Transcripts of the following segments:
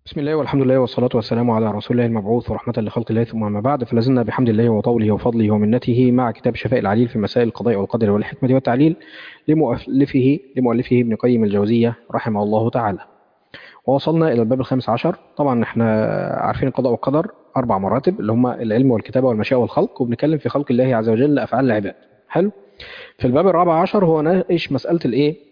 بسم الله والحمد لله والصلاة والسلام على رسول الله المبعوث ورحمة لخلق الله ثم ما بعد فلازلنا بحمد الله وطوله وفضله ومنته مع كتاب شفاء العليل في مسائل القضاء والقدر والحكمة والتعليل لمؤلفه لمؤلفه ابن قيم الجوزية رحمه الله تعالى ووصلنا إلى الباب الخامس عشر طبعا احنا عارفين القضاء والقدر أربع مراتب اللي هما العلم والكتابة والمشيئة والخلق وبنتكلم في خلق الله عز وجل أفعال العباد حلو في الباب الرابع عشر هو ناقش مسألة الإيه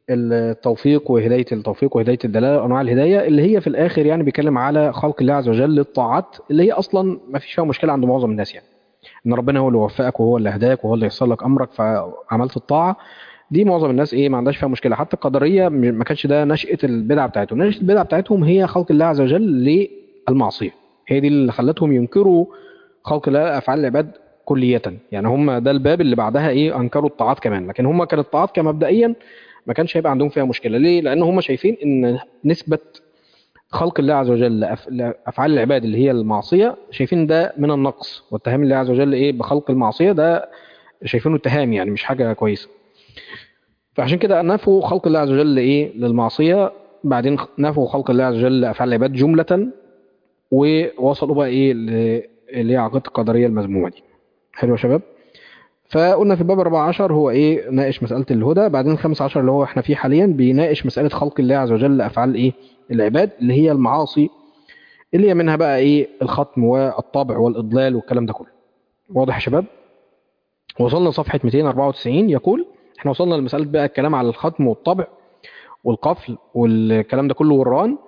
التوفيق وهداية التوفيق وهداية الدلالة وأنواع الهداية اللي هي في الآخر يعني بيتكلم على خلق الله عز وجل للطاعات اللي هي أصلا ما فيش فيها مشكلة عند معظم الناس يعني إن ربنا هو اللي وفقك وهو اللي هداك وهو اللي ييسر لك أمرك فعملت الطاعة دي معظم الناس إيه ما عندهاش فيها مشكلة حتى القدرية ما كانش ده نشأة البدعة بتاعتهم نشأة البدعة بتاعتهم هي خلق الله عز وجل للمعصية هي دي اللي خلتهم ينكروا خلق الله أفعال العباد كلية يعني هم ده الباب اللي بعدها إيه أنكروا الطاعات كمان لكن هم كانت الطاعات كمبدئيا ما كانش هيبقى عندهم فيها مشكلة ليه؟ لأن هم شايفين إن نسبة خلق الله عز وجل لأفعال العباد اللي هي المعصية شايفين ده من النقص واتهام الله عز وجل إيه بخلق المعصية ده شايفينه اتهام يعني مش حاجة كويسة فعشان كده نفوا خلق الله عز وجل إيه للمعصية بعدين نفوا خلق الله عز وجل لأفعال العباد جملة ووصلوا بقى إيه اللي هي عقيدة القدرية المذمومة دي حلو يا شباب؟ فقلنا في الباب 14 هو ايه ناقش مسألة الهدى بعدين ال 15 اللي هو احنا فيه حاليا بيناقش مسألة خلق الله عز وجل لأفعال ايه العباد اللي هي المعاصي اللي هي منها بقى ايه الختم والطبع والإضلال والكلام ده كله واضح يا شباب وصلنا صفحة 294 يقول احنا وصلنا لمسألة بقى الكلام على الختم والطبع والقفل والكلام ده كله والران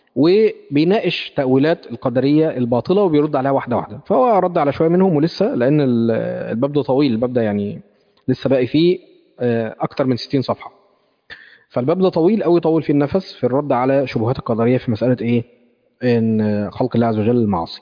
وبيناقش تأويلات القدرية الباطلة وبيرد عليها واحدة واحدة فهو رد على شوية منهم ولسه لأن الباب ده طويل الباب ده يعني لسه باقي فيه أكتر من 60 صفحة فالباب ده طويل قوي طول فيه النفس في الرد على شبهات القدرية في مسألة إيه إن خلق الله عز وجل المعاصي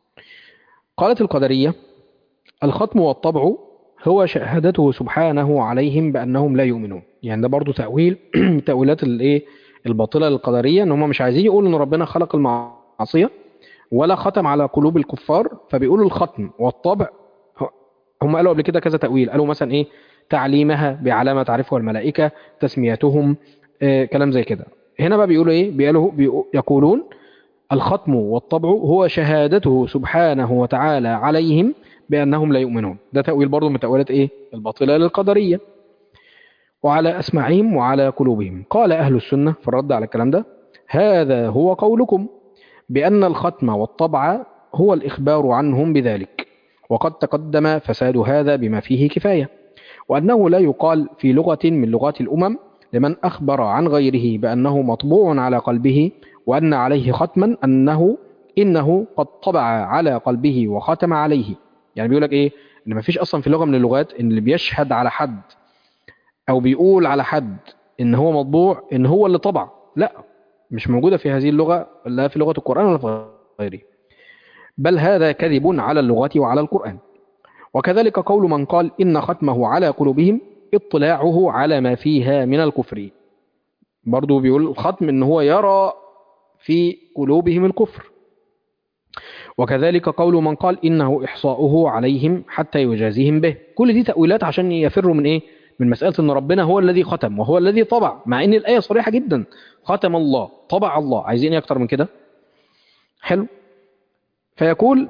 قالت القدرية الختم والطبع هو شهادته سبحانه عليهم بأنهم لا يؤمنون يعني ده برضو تأويل تأويلات الإيه الباطلة للقدرية ان هم مش عايزين يقولوا ان ربنا خلق المعصية ولا ختم على قلوب الكفار فبيقولوا الختم والطبع هم قالوا قبل كده كذا تأويل قالوا مثلا ايه تعليمها بعلامة تعرفها الملائكة تسميتهم آه كلام زي كده هنا بقى بيقولوا ايه بيقولوا يقولون الختم والطبع هو شهادته سبحانه وتعالى عليهم بأنهم لا يؤمنون ده تأويل برضه من تأويلات ايه الباطلة للقدرية وعلى أسماعهم وعلى قلوبهم قال أهل السنة في الرد على الكلام ده هذا هو قولكم بأن الختم والطبع هو الإخبار عنهم بذلك وقد تقدم فساد هذا بما فيه كفاية وأنه لا يقال في لغة من لغات الأمم لمن أخبر عن غيره بأنه مطبوع على قلبه وأن عليه ختما أنه إنه قد طبع على قلبه وختم عليه يعني بيقول لك إيه إن ما فيش أصلا في لغة من اللغات إن اللي بيشهد على حد او بيقول على حد ان هو مطبوع ان هو اللي طبع لا مش موجودة في هذه اللغة لا في لغة القرآن ولا في غيره بل هذا كذب على اللغة وعلى القرآن وكذلك قول من قال إن ختمه على قلوبهم اطلاعه على ما فيها من الكفر برضو بيقول الختم ان هو يرى في قلوبهم الكفر وكذلك قول من قال إنه إحصاؤه عليهم حتى يجازيهم به كل دي تأويلات عشان يفروا من إيه من مسألة أن ربنا هو الذي ختم وهو الذي طبع مع أن الآية صريحة جدا ختم الله طبع الله عايزين ايه أكتر من كده حلو فيقول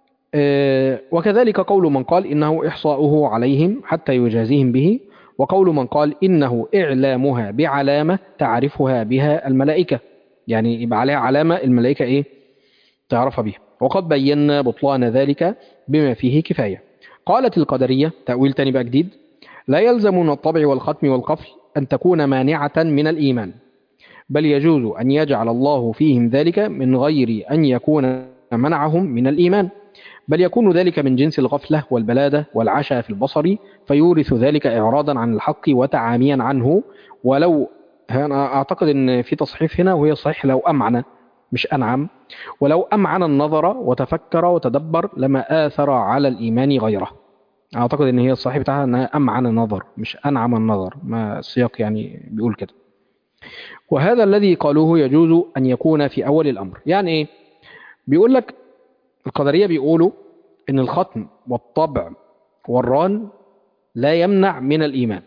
آه وكذلك قول من قال إنه إحصاؤه عليهم حتى يجازيهم به وقول من قال إنه إعلامها بعلامة تعرفها بها الملائكة يعني يبقى عليها علامة الملائكة إيه تعرفها بها وقد بينا بطلان ذلك بما فيه كفاية قالت القدرية تأويل تاني بقى جديد لا يلزم من الطبع والختم والقفل أن تكون مانعة من الإيمان بل يجوز أن يجعل الله فيهم ذلك من غير أن يكون منعهم من الإيمان بل يكون ذلك من جنس الغفلة والبلادة والعشاء في البصر فيورث ذلك إعراضا عن الحق وتعاميا عنه ولو أنا أعتقد أن في تصحيف هنا وهي صحيح لو أمعن مش أنعم ولو أمعن النظر وتفكر وتدبر لما آثر على الإيمان غيره اعتقد ان هي الصحيح بتاعها انها امعن النظر مش انعم النظر ما السياق يعني بيقول كده وهذا الذي قالوه يجوز ان يكون في اول الامر يعني ايه بيقول لك القدريه بيقولوا ان الختم والطبع والران لا يمنع من الايمان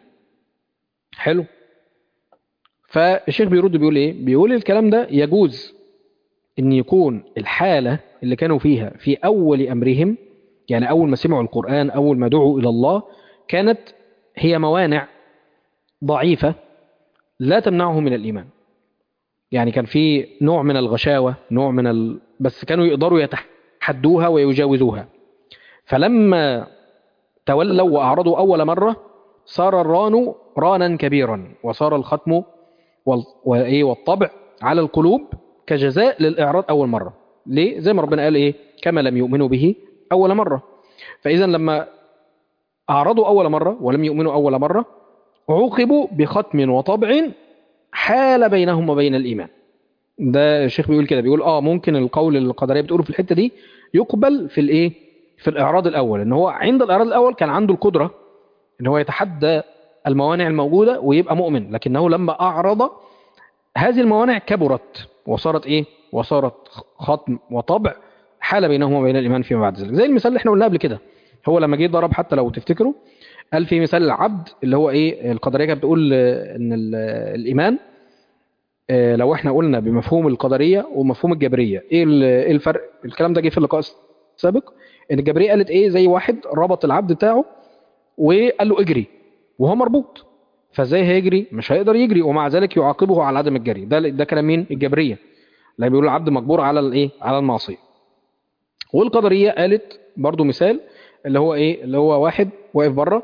حلو فالشيخ بيرد بيقول ايه بيقول الكلام ده يجوز ان يكون الحالة اللي كانوا فيها في اول امرهم يعني اول ما سمعوا القرآن اول ما دعوا الى الله كانت هي موانع ضعيفة لا تمنعهم من الايمان يعني كان في نوع من الغشاوة نوع من ال... بس كانوا يقدروا يتحدوها ويجاوزوها فلما تولوا وأعرضوا أول مرة صار الران رانا كبيرا وصار الختم وال... وإيه والطبع على القلوب كجزاء للإعراض أول مرة ليه؟ زي ما ربنا قال إيه كما لم يؤمنوا به أول مرة فإذا لما أعرضوا أول مرة ولم يؤمنوا أول مرة عوقبوا بختم وطبع حال بينهم وبين الإيمان ده الشيخ بيقول كده بيقول اه ممكن القول اللي القدريه بتقوله في الحته دي يقبل في الايه في الاعراض الاول ان هو عند الاعراض الاول كان عنده القدره ان هو يتحدى الموانع الموجوده ويبقى مؤمن لكنه لما اعرض هذه الموانع كبرت وصارت ايه وصارت ختم وطبع حال بينهم وبين الايمان فيما بعد ذلك زي المثال اللي احنا قلناه قبل كده هو لما جه ضرب حتى لو تفتكروا قال في مثال العبد اللي هو ايه القدريه كانت بتقول آه، ان ال- الايمان آه، لو احنا قلنا بمفهوم القدريه ومفهوم الجبريه ايه ال- إيه الفرق الكلام ده جه في اللقاء السابق ان الجبريه قالت ايه زي واحد ربط العبد بتاعه وقال له اجري وهو مربوط فازاي هيجري مش هيقدر يجري ومع ذلك يعاقبه على عدم الجري ده ده كلام مين الجبريه اللي بيقول العبد مجبور على الايه على المعصيه والقدريه قالت برضو مثال اللي هو ايه اللي هو واحد واقف بره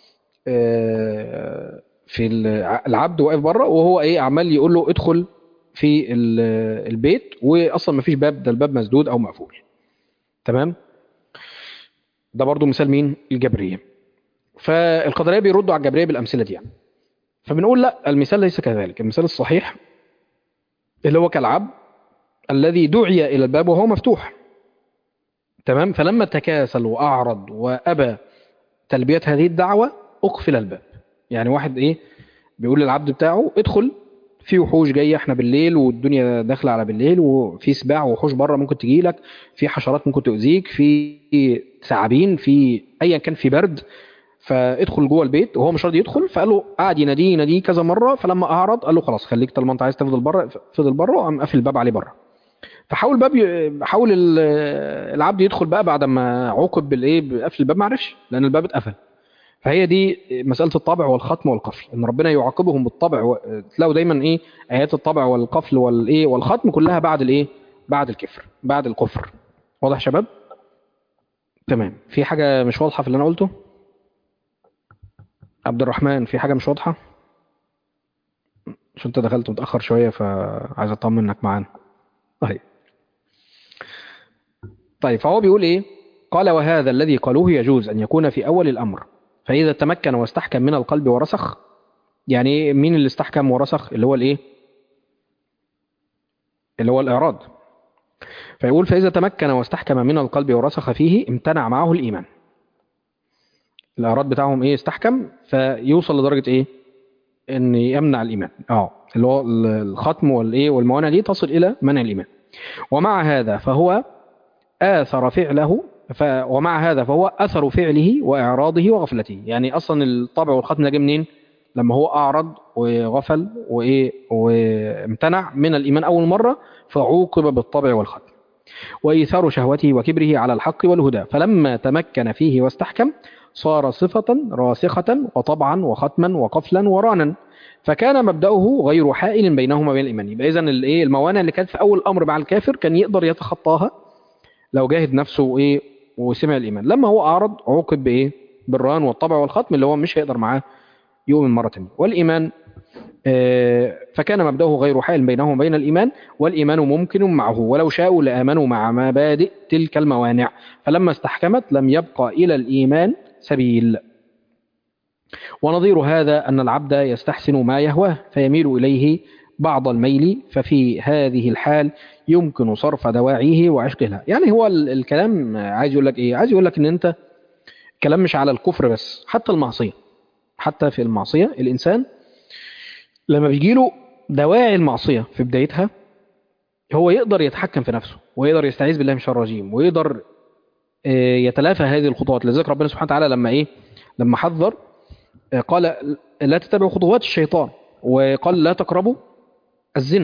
آه، في الع- العبد واقف بره وهو ايه عمال يقول له ادخل في ال- البيت واصلا ما فيش باب ده الباب مسدود او مقفول تمام ده برضو مثال مين الجبريه فالقدريه بيردوا على الجبريه بالامثله دي يعني فبنقول لا المثال ليس كذلك المثال الصحيح اللي هو كالعبد الذي دعي الى الباب وهو مفتوح تمام فلما تكاسل واعرض وابى تلبيه هذه الدعوه اقفل الباب يعني واحد ايه بيقول للعبد بتاعه ادخل في وحوش جايه احنا بالليل والدنيا داخله على بالليل وفي سباع وحوش بره ممكن تجي لك في حشرات ممكن تؤذيك في ثعابين في ايا كان في برد فادخل جوه البيت وهو مش راضي يدخل فقال له قعد يناديه يناديه كذا مره فلما اعرض قال له خلاص خليك طالما انت عايز تفضل بره فضل بره وقام قافل الباب عليه بره فحاول الباب ي... حاول ال- العبد يدخل بقى بعد ما عوقب بالايه بقفل الباب ما عرفش لان الباب اتقفل فهي دي مساله الطبع والختم والقفل ان ربنا يعاقبهم بالطبع و... تلاقوا دايما ايه ايات الطبع والقفل والايه والختم كلها بعد الايه بعد الكفر بعد الكفر واضح يا شباب تمام في حاجه مش واضحه في اللي انا قلته عبد الرحمن في حاجه مش واضحه عشان انت دخلت متاخر شويه فعايز اطمن انك معانا طيب طيب فهو بيقول ايه قال وهذا الذي قالوه يجوز ان يكون في اول الامر فاذا تمكن واستحكم من القلب ورسخ يعني إيه مين اللي استحكم ورسخ اللي هو الايه اللي هو الاعراض فيقول فاذا تمكن واستحكم من القلب ورسخ فيه امتنع معه الايمان الاعراض بتاعهم ايه استحكم فيوصل لدرجه ايه ان يمنع الايمان اه اللي هو الختم والايه والموانع دي تصل الى منع الايمان ومع هذا فهو آثر فعله ف... ومع هذا فهو أثر فعله وإعراضه وغفلته يعني أصلا الطبع والختم ده جه منين لما هو أعرض وغفل وإيه وامتنع من الإيمان أول مرة فعوقب بالطبع والختم وإيثار شهوته وكبره على الحق والهدى فلما تمكن فيه واستحكم صار صفة راسخة وطبعا وختما وقفلا ورانا فكان مبدأه غير حائل بينهما وبين الإيمان يبقى إذن الإيه الموانع اللي كانت في أول الأمر مع الكافر كان يقدر يتخطاها لو جاهد نفسه وايه وسمع الايمان لما هو اعرض عوقب بايه بالران والطبع والختم اللي هو مش هيقدر معاه يؤمن مره ثانيه والايمان آه، فكان مبداه غير حائل بينه وبين الايمان والايمان ممكن معه ولو شاءوا لامنوا مع مبادئ تلك الموانع فلما استحكمت لم يبقى الى الايمان سبيل ونظير هذا ان العبد يستحسن ما يهواه فيميل اليه بعض الميل ففي هذه الحال يمكن صرف دواعيه وعشق لها يعني هو ال- الكلام عايز يقول لك ايه عايز يقول لك ان انت كلام مش على الكفر بس حتى المعصية حتى في المعصية الإنسان لما بيجيله دواعي المعصية في بدايتها هو يقدر يتحكم في نفسه ويقدر يستعيذ بالله من الشيطان الرجيم ويقدر آه، يتلافى هذه الخطوات لذلك ربنا سبحانه وتعالى لما ايه لما حذر آه، قال لا تتبعوا خطوات الشيطان وقال لا تقربوا الزنا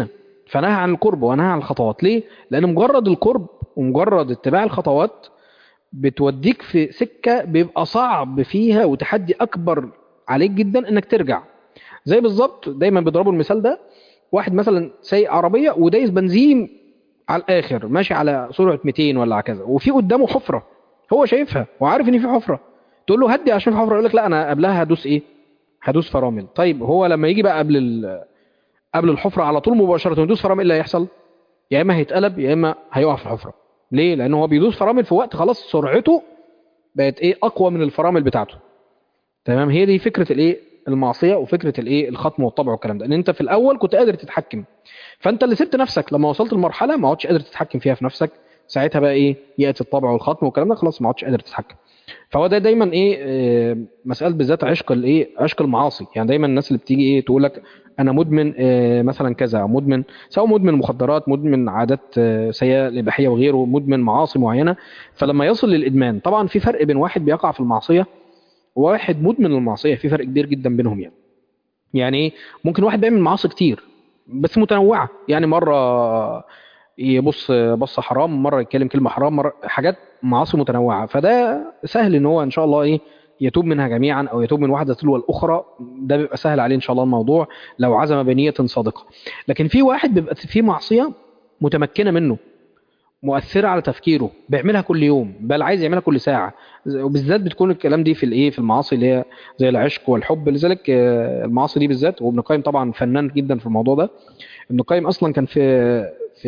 فنهى عن القرب ونهى عن الخطوات ليه لان مجرد القرب ومجرد اتباع الخطوات بتوديك في سكه بيبقى صعب فيها وتحدي اكبر عليك جدا انك ترجع زي بالظبط دايما بيضربوا المثال ده واحد مثلا سايق عربيه ودايس بنزين على الاخر ماشي على سرعه 200 ولا على كذا وفي قدامه حفره هو شايفها وعارف ان في حفره تقول له هدي عشان في حفره يقول لك لا انا قبلها هدوس ايه هدوس فرامل طيب هو لما يجي بقى قبل ال... قبل الحفره على طول مباشره يدوس فرامل ايه اللي هيحصل يا اما هيتقلب يا اما هيقع في الحفره ليه لان هو بيدوس فرامل في وقت خلاص سرعته بقت ايه اقوى من الفرامل بتاعته تمام هي دي فكره الايه المعصيه وفكره الايه الخطم والطبع والكلام ده ان انت في الاول كنت قادر تتحكم فانت اللي سبت نفسك لما وصلت لمرحله ما عدتش قادر تتحكم فيها في نفسك ساعتها بقى ايه ياتي الطبع والخطم والكلام ده خلاص ما عدتش قادر تتحكم فهو ده دايما ايه آه، مساله بالذات عشق الايه عشق المعاصي يعني دايما الناس اللي بتيجي ايه تقول لك انا مدمن آه، مثلا كذا مدمن سواء مدمن مخدرات مدمن عادات آه، سيئه الاباحيه وغيره مدمن معاصي معينه فلما يصل للادمان طبعا في فرق بين واحد بيقع في المعصيه وواحد مدمن المعصيه في فرق كبير جدا بينهم يعني يعني ايه ممكن واحد بيعمل معاصي كتير بس متنوعه يعني مره يبص بصه حرام مره يتكلم كلمه حرام مره حاجات معاصي متنوعه فده سهل ان هو ان شاء الله ايه يتوب منها جميعا او يتوب من واحده تلو الاخرى ده بيبقى سهل عليه ان شاء الله الموضوع لو عزم بنيه صادقه لكن في واحد بيبقى في معصيه متمكنه منه مؤثره على تفكيره بيعملها كل يوم بل عايز يعملها كل ساعه وبالذات بتكون الكلام دي في الايه في المعاصي اللي هي زي العشق والحب لذلك آه، المعاصي دي بالذات وابن القيم طبعا فنان جدا في الموضوع ده ابن القيم اصلا كان في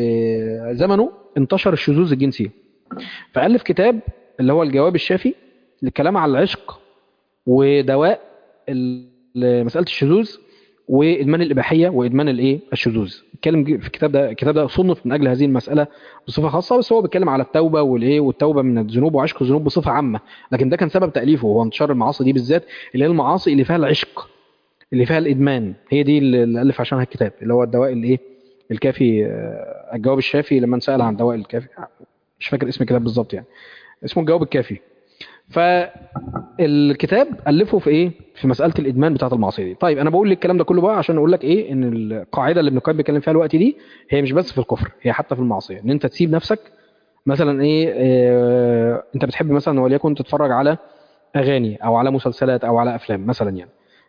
في زمنه انتشر الشذوذ الجنسي فالف كتاب اللي هو الجواب الشافي للكلام على العشق ودواء ال- مساله الشذوذ وادمان الاباحيه وادمان الايه الشذوذ اتكلم في الكتاب ده الكتاب ده صنف من اجل هذه المساله بصفه خاصه بس هو بيتكلم على التوبه والايه والتوبه من الذنوب وعشق الذنوب بصفه عامه لكن ده كان سبب تاليفه هو انتشار المعاصي دي بالذات اللي هي المعاصي اللي فيها العشق اللي فيها الادمان هي دي اللي الف عشانها الكتاب اللي هو الدواء الايه الكافي آه، الجواب الشافي لما سال عن دواء الكافي مش فاكر اسم الكتاب بالظبط يعني اسمه الجواب الكافي فالكتاب الفه في ايه في مساله الادمان بتاعه المعصيه دي طيب انا بقول لك الكلام ده كله بقى عشان اقول لك ايه ان القاعده اللي ابن القيم بيتكلم فيها الوقت دي هي مش بس في الكفر هي حتى في المعصيه ان انت تسيب نفسك مثلا ايه آه انت بتحب مثلا وليكن تتفرج على اغاني او على مسلسلات او على افلام مثلا يعني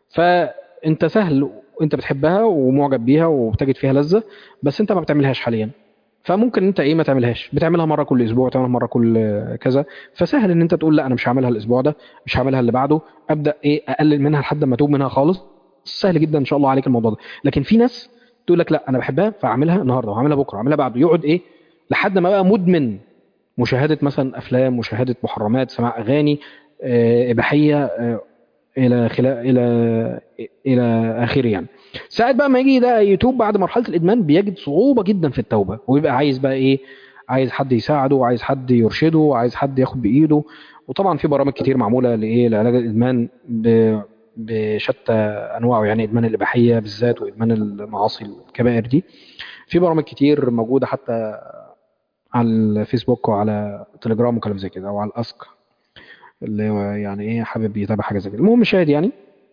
فانت سهل انت بتحبها ومعجب بيها وبتجد فيها لذه بس انت ما بتعملهاش حاليا فممكن انت ايه ما تعملهاش بتعملها مره كل اسبوع تعملها مره كل آه، كذا فسهل ان انت تقول لا انا مش هعملها الاسبوع ده مش هعملها اللي بعده ابدا ايه اقلل منها لحد ما اتوب منها خالص سهل جدا ان شاء الله عليك الموضوع ده لكن في ناس تقول لك لا انا بحبها فاعملها النهارده وهعملها بكره وهعملها بعده يقعد ايه لحد ما بقى مدمن مشاهده مثلا افلام مشاهده محرمات سماع اغاني آه، اباحيه آه، الى خلا الى الى اخره يعني ساعات بقى ما يجي ده يتوب بعد مرحله الادمان بيجد صعوبه جدا في التوبه ويبقى عايز بقى ايه عايز حد يساعده وعايز حد يرشده وعايز حد ياخد بايده وطبعا في برامج كتير معموله لايه لعلاج الادمان ب- بشتى انواعه يعني ادمان الاباحيه بالذات وادمان المعاصي الكبائر دي في برامج كتير موجوده حتى على الفيسبوك وعلى تليجرام وكلام زي كده او على الاسك اللي هو يعني ايه حابب يتابع حاجه زي كده المهم شاهد يعني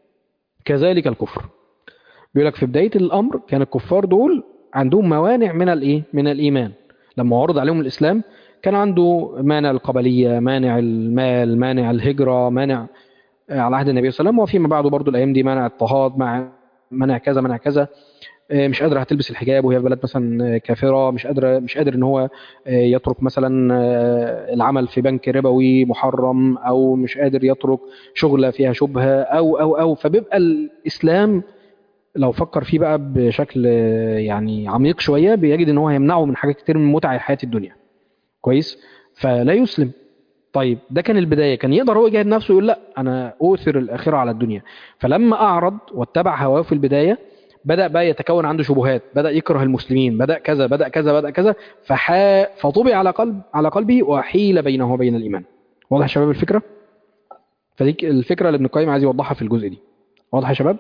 كذلك الكفر بيقول لك في بدايه الامر كان الكفار دول عندهم موانع من الايه من الايمان لما عرض عليهم الاسلام كان عنده مانع القبليه مانع المال مانع الهجره مانع آه، على عهد النبي صلى الله عليه وسلم وفيما بعده برضو الايام دي مانع اضطهاد مع منع كذا منع كذا آه، مش قادره هتلبس الحجاب وهي في بلد مثلا آه، كافره مش قادره مش قادر ان هو آه، يترك مثلا آه، العمل في بنك ربوي محرم او مش قادر يترك شغله فيها شبهه او او او فبيبقى الاسلام لو فكر فيه بقى بشكل آه، يعني عميق شويه بيجد ان هو هيمنعه من حاجات كتير من متع الحياه الدنيا كويس فلا يسلم طيب ده كان البدايه كان يقدر هو يجاهد نفسه يقول لا انا اوثر الاخره على الدنيا فلما اعرض واتبع هواه في البدايه بدا بقى يتكون عنده شبهات بدا يكره المسلمين بدا كذا بدا كذا بدا كذا فحا فطبع على قلب على قلبه وحيل بينه وبين الايمان واضح يا شباب الفكره فدي الفكره اللي ابن القيم عايز يوضحها في الجزء دي واضح يا شباب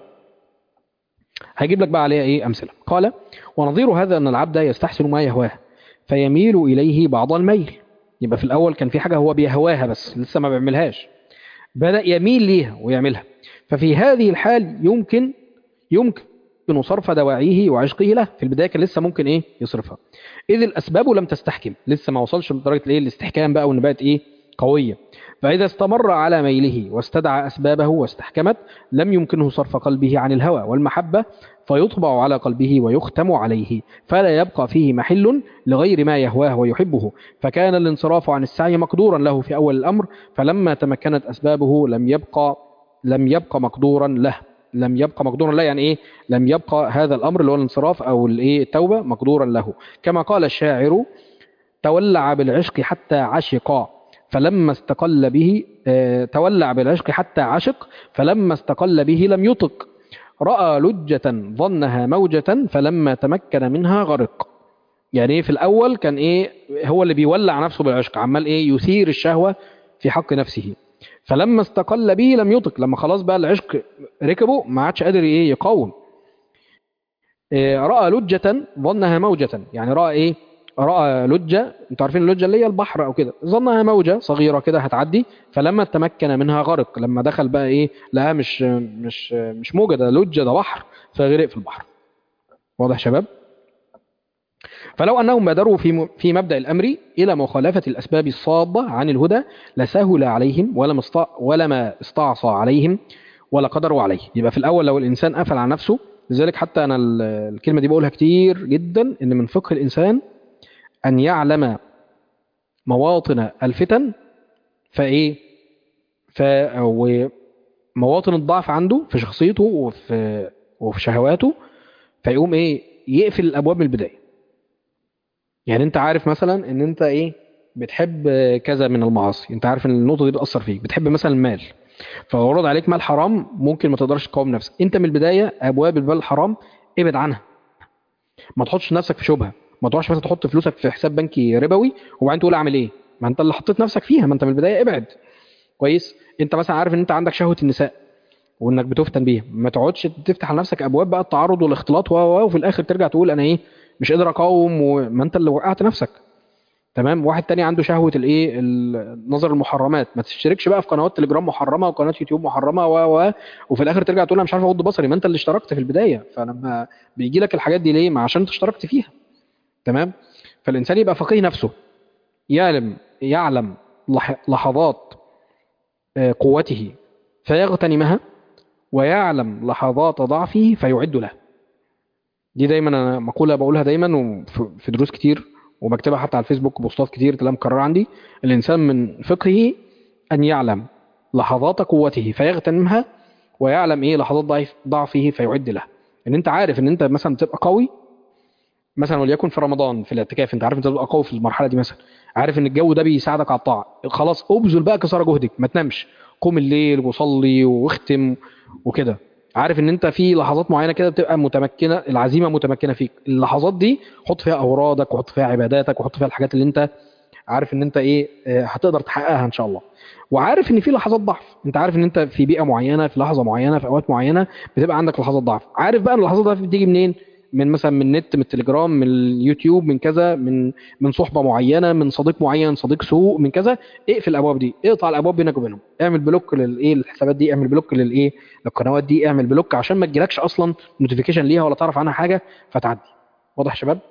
هيجيب لك بقى عليها ايه امثله قال ونظير هذا ان العبد يستحسن ما يهواه فيميل اليه بعض الميل يبقى في الاول كان في حاجه هو بيهواها بس لسه ما بيعملهاش بدا يميل ليها ويعملها ففي هذه الحال يمكن يمكن صرف دواعيه وعشقه له في البداية كان لسه ممكن إيه يصرفها إذ الأسباب لم تستحكم لسه ما وصلش لدرجة الإيه الاستحكام بقى وإن بقت إيه قوية فإذا استمر على ميله واستدعى أسبابه واستحكمت لم يمكنه صرف قلبه عن الهوى والمحبة فيطبع على قلبه ويختم عليه فلا يبقى فيه محل لغير ما يهواه ويحبه فكان الانصراف عن السعي مقدورا له في أول الأمر فلما تمكنت أسبابه لم يبقى لم يبقى مقدورا له لم يبقى مقدورا له يعني ايه لم يبقى هذا الامر اللي هو الانصراف او الايه التوبه مقدورا له كما قال الشاعر تولع بالعشق حتى عشق فلما استقل به آه، تولع بالعشق حتى عشق فلما استقل به لم يطق راى لجه ظنها موجه فلما تمكن منها غرق يعني ايه في الاول كان ايه هو اللي بيولع نفسه بالعشق عمال ايه يثير الشهوه في حق نفسه فلما استقل به لم يطق لما خلاص بقى العشق ركبه ما عادش قادر ايه يقاوم إيه، راى لجه ظنها موجه يعني راى ايه راى لجه انتوا عارفين اللجه اللي هي البحر او كده ظنها موجه صغيره كده هتعدي فلما تمكن منها غرق لما دخل بقى ايه لقاها مش مش مش موجه ده لجه ده بحر فغرق في البحر واضح يا شباب فلو أنهم بادروا في في مبدأ الأمر إلى مخالفة الأسباب الصادة عن الهدى لسهل عليهم ولم استا ولما استعصى عليهم ولا قدروا عليه يبقى في الأول لو الإنسان قفل على نفسه لذلك حتى أنا ال- الكلمة دي بقولها كتير جدا إن من فقه الإنسان أن يعلم مواطن الفتن فإيه ف ومواطن الضعف عنده في شخصيته وفي وفي شهواته فيقوم إيه يقفل الأبواب من البداية يعني انت عارف مثلا ان انت ايه بتحب كذا من المعاصي انت عارف ان النقطه دي بتاثر فيك بتحب مثلا المال فورد عليك مال حرام ممكن ما تقدرش تقاوم نفسك انت من البدايه ابواب المال الحرام ابعد عنها ما تحطش نفسك في شبهه ما تروحش مثلا تحط فلوسك في حساب بنكي ربوي وبعدين تقول اعمل ايه ما انت اللي حطيت نفسك فيها ما انت من البدايه ابعد كويس انت مثلا عارف ان انت عندك شهوه النساء وانك بتفتن بيها ما تقعدش تفتح لنفسك ابواب بقى التعرض والاختلاط و و- وفي الاخر ترجع تقول انا ايه مش قادر اقاوم وما انت اللي وقعت نفسك تمام واحد تاني عنده شهوه الايه ال- نظر المحرمات ما تشتركش بقى في قنوات تليجرام محرمه وقناه يوتيوب محرمه و و وفي الاخر ترجع تقول انا مش عارف اغض بصري ما انت اللي اشتركت في البدايه فلما بيجي لك الحاجات دي ليه ما عشان انت اشتركت فيها تمام فالانسان يبقى فقيه نفسه يعلم يعلم لح- لحظات آه، قوته فيغتنمها ويعلم لحظات ضعفه فيعد له دي دايما انا مقوله بقولها دايما وفي في دروس كتير وبكتبها حتى على الفيسبوك بوستات كتير تلاقيها مكرره عندي الانسان من فقهه ان يعلم لحظات قوته فيغتنمها ويعلم ايه لحظات ضعف ضعفه فيعد لها ان انت عارف ان انت مثلا تبقى قوي مثلا وليكن في رمضان في الاعتكاف انت عارف انت تبقى قوي في المرحله دي مثلا عارف ان الجو ده بيساعدك على الطاعه خلاص ابذل بقى كسر جهدك ما تنامش قوم الليل وصلي واختم وكده عارف ان انت في لحظات معينه كده بتبقى متمكنه العزيمه متمكنه فيك اللحظات دي حط فيها اورادك وحط فيها عباداتك وحط فيها الحاجات اللي انت عارف ان انت ايه آه، هتقدر تحققها ان شاء الله وعارف ان في لحظات ضعف انت عارف ان انت في بيئه معينه في لحظه معينه في اوقات معينه بتبقى عندك لحظات ضعف عارف بقى ان لحظات الضعف بتيجي منين من مثلا من النت من التليجرام من اليوتيوب من كذا من من صحبه معينه من صديق معين صديق سوء من كذا اقفل الابواب دي اقطع الابواب بينك وبينهم اعمل بلوك للايه الحسابات دي اعمل بلوك للايه للقنوات دي اعمل بلوك عشان ما تجيلكش اصلا نوتيفيكيشن ليها ولا تعرف عنها حاجه فتعدي واضح يا شباب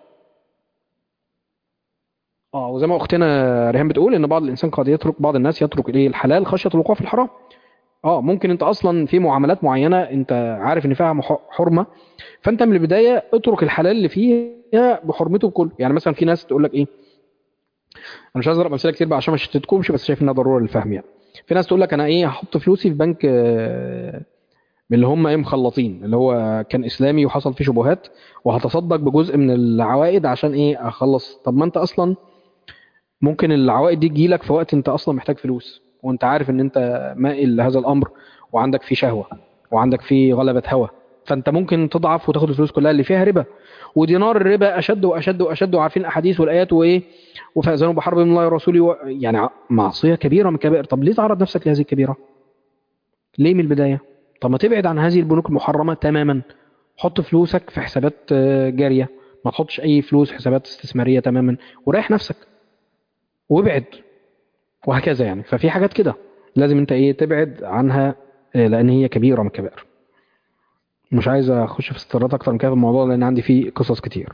اه وزي ما اختنا ريهام بتقول ان بعض الانسان قد يترك بعض الناس يترك الايه الحلال خشيه الوقوع في الحرام اه ممكن انت اصلا في معاملات معينه انت عارف ان فيها مح- حرمه فانت من البدايه اترك الحلال اللي فيها بحرمته بكله يعني مثلا في ناس تقول لك ايه انا مش عايز اضرب امثله كتير بقى عشان ما اشتتكمش بس شايف انها ضروره للفهم يعني في ناس تقول لك انا ايه هحط فلوسي في بنك آه، من اللي هم ايه مخلطين اللي هو كان اسلامي وحصل فيه شبهات وهتصدق بجزء من العوائد عشان ايه اخلص طب ما انت اصلا ممكن العوائد دي تجيلك في وقت انت اصلا محتاج فلوس وانت عارف ان انت مائل لهذا الامر وعندك فيه شهوه وعندك فيه غلبه هوى فانت ممكن تضعف وتاخد الفلوس كلها اللي فيها ربا ودينار الربا اشد واشد واشد وعارفين الاحاديث والايات وايه وفاذنوا بحرب من الله ورسوله و... يعني ع- معصيه كبيره من الكبائر طب ليه تعرض نفسك لهذه الكبيره ليه من البدايه طب ما تبعد عن هذه البنوك المحرمه تماما حط فلوسك في حسابات آه، جاريه ما تحطش اي فلوس حسابات استثماريه تماما وريح نفسك وابعد وهكذا يعني ففي حاجات كده لازم انت ايه تبعد عنها آه، لان هي كبيره من الكبائر مش عايز اخش في استطرادات اكتر من كده في الموضوع لان عندي فيه قصص كتير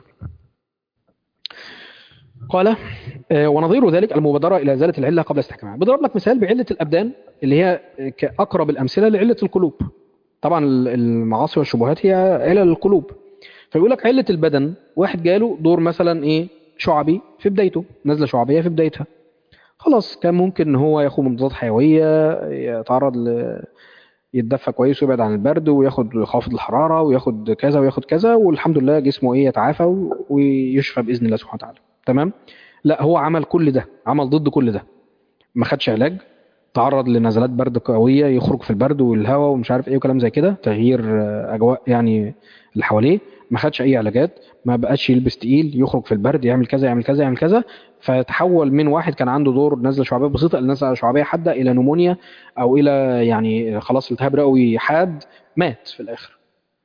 قال آه، ونظير ذلك المبادرة إلى إزالة العلة قبل استحكامها بضرب لك مثال بعلة الأبدان اللي هي كأقرب الأمثلة لعلة القلوب طبعا المعاصي والشبهات هي علل القلوب فيقول لك علة البدن واحد جاله دور مثلا إيه شعبي في بدايته نزلة شعبية في بدايتها خلاص كان ممكن ان هو ياخد مضادات حيوية يتعرض ل يتدفى كويس ويبعد عن البرد وياخد خافض الحرارة وياخد كذا وياخد كذا والحمد لله جسمه ايه يتعافى و- ويشفى بإذن الله سبحانه وتعالى تمام لا هو عمل كل ده عمل ضد كل ده ما خدش علاج تعرض لنزلات برد قوية يخرج في البرد والهواء ومش عارف ايه وكلام زي كده تغيير آه، اجواء يعني اللي حواليه ما خدش اي علاجات ما بقاش يلبس تقيل يخرج في البرد يعمل كذا يعمل كذا يعمل كذا فتحول من واحد كان عنده دور نزله شعبيه بسيطه الى نزله شعبيه حاده الى نمونيا او الى يعني خلاص التهاب رئوي حاد مات في الاخر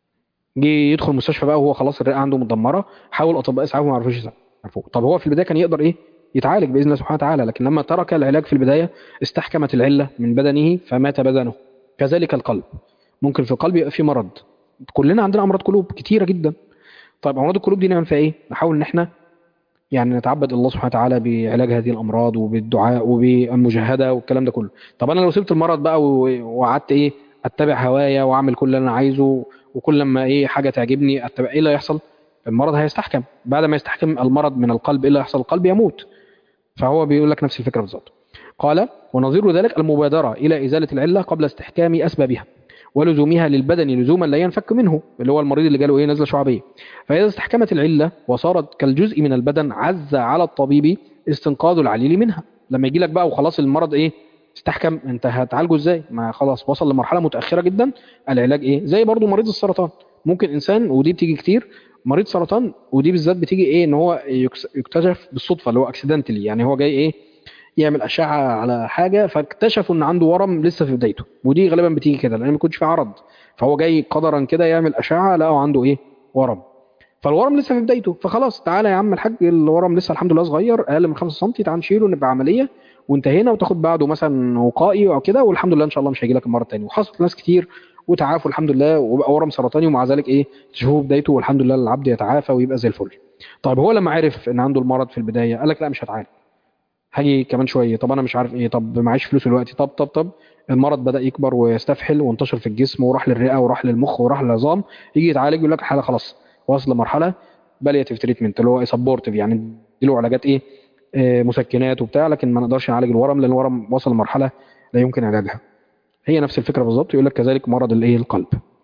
جه يدخل المستشفى بقى وهو خلاص الرئه عنده مدمره حاول اطباء اسعافه ما عرفوش يعرفوه طب هو في البدايه كان يقدر ايه يتعالج باذن الله سبحانه وتعالى لكن لما ترك العلاج في البدايه استحكمت العله من بدنه فمات بدنه كذلك القلب ممكن في القلب يبقى في مرض كلنا عندنا امراض قلوب كتيره جدا طيب امراض القلوب دي نعمل فيها ايه نحاول ان احنا يعني نتعبد الله سبحانه وتعالى بعلاج هذه الامراض وبالدعاء وبالمجاهده والكلام ده كله طب انا لو سبت المرض بقى و- وقعدت ايه اتبع هوايا واعمل كل اللي انا عايزه وكل لما ايه حاجه تعجبني اتبع ايه اللي هيحصل المرض هيستحكم بعد ما يستحكم المرض من القلب ايه اللي هيحصل القلب يموت فهو بيقول لك نفس الفكره بالظبط قال ونظير ذلك المبادره الى ازاله العله قبل استحكام اسبابها ولزومها للبدن لزوما لا ينفك منه اللي هو المريض اللي جاله ايه نزله شعبيه فاذا استحكمت العله وصارت كالجزء من البدن عز على الطبيب استنقاذ العليل منها لما يجي لك بقى وخلاص المرض ايه استحكم انت هتعالجه ازاي ما خلاص وصل لمرحله متاخره جدا العلاج ايه زي برضو مريض السرطان ممكن انسان ودي بتيجي كتير مريض سرطان ودي بالذات بتيجي ايه ان هو يكس- يكتشف بالصدفه اللي هو اكسيدنتلي يعني هو جاي ايه يعمل اشعه على حاجه فاكتشفوا ان عنده ورم لسه في بدايته ودي غالبا بتيجي كده لان ما يكونش في عرض فهو جاي قدرا كده يعمل اشعه لقوا عنده ايه ورم فالورم لسه في بدايته فخلاص تعالى يا عم الحاج الورم لسه الحمد لله صغير اقل من 5 سم تعال نشيله نبقى عمليه وانتهينا وتاخد بعده مثلا وقائي او كده والحمد لله ان شاء الله مش هيجي لك المره الثانيه وحصلت ناس كتير وتعافوا الحمد لله وبقى ورم سرطاني ومع ذلك ايه تشوفه بدايته والحمد لله العبد يتعافى ويبقى زي الفل طيب هو لما عرف ان عنده المرض في البدايه قال لك لا مش هتعالج هاجي كمان شويه طب انا مش عارف ايه طب معيش فلوس دلوقتي طب طب طب المرض بدا يكبر ويستفحل وانتشر في الجسم وراح للرئه وراح للمخ وراح للعظام يجي يتعالج يقول لك الحاله خلاص وصل لمرحله بالياتيف تريتمنت اللي هو سبورتيف يعني له علاجات ايه آه، مسكنات وبتاع لكن ما نقدرش نعالج الورم لان الورم وصل لمرحله لا يمكن علاجها هي نفس الفكره بالظبط يقول لك كذلك مرض الايه القلب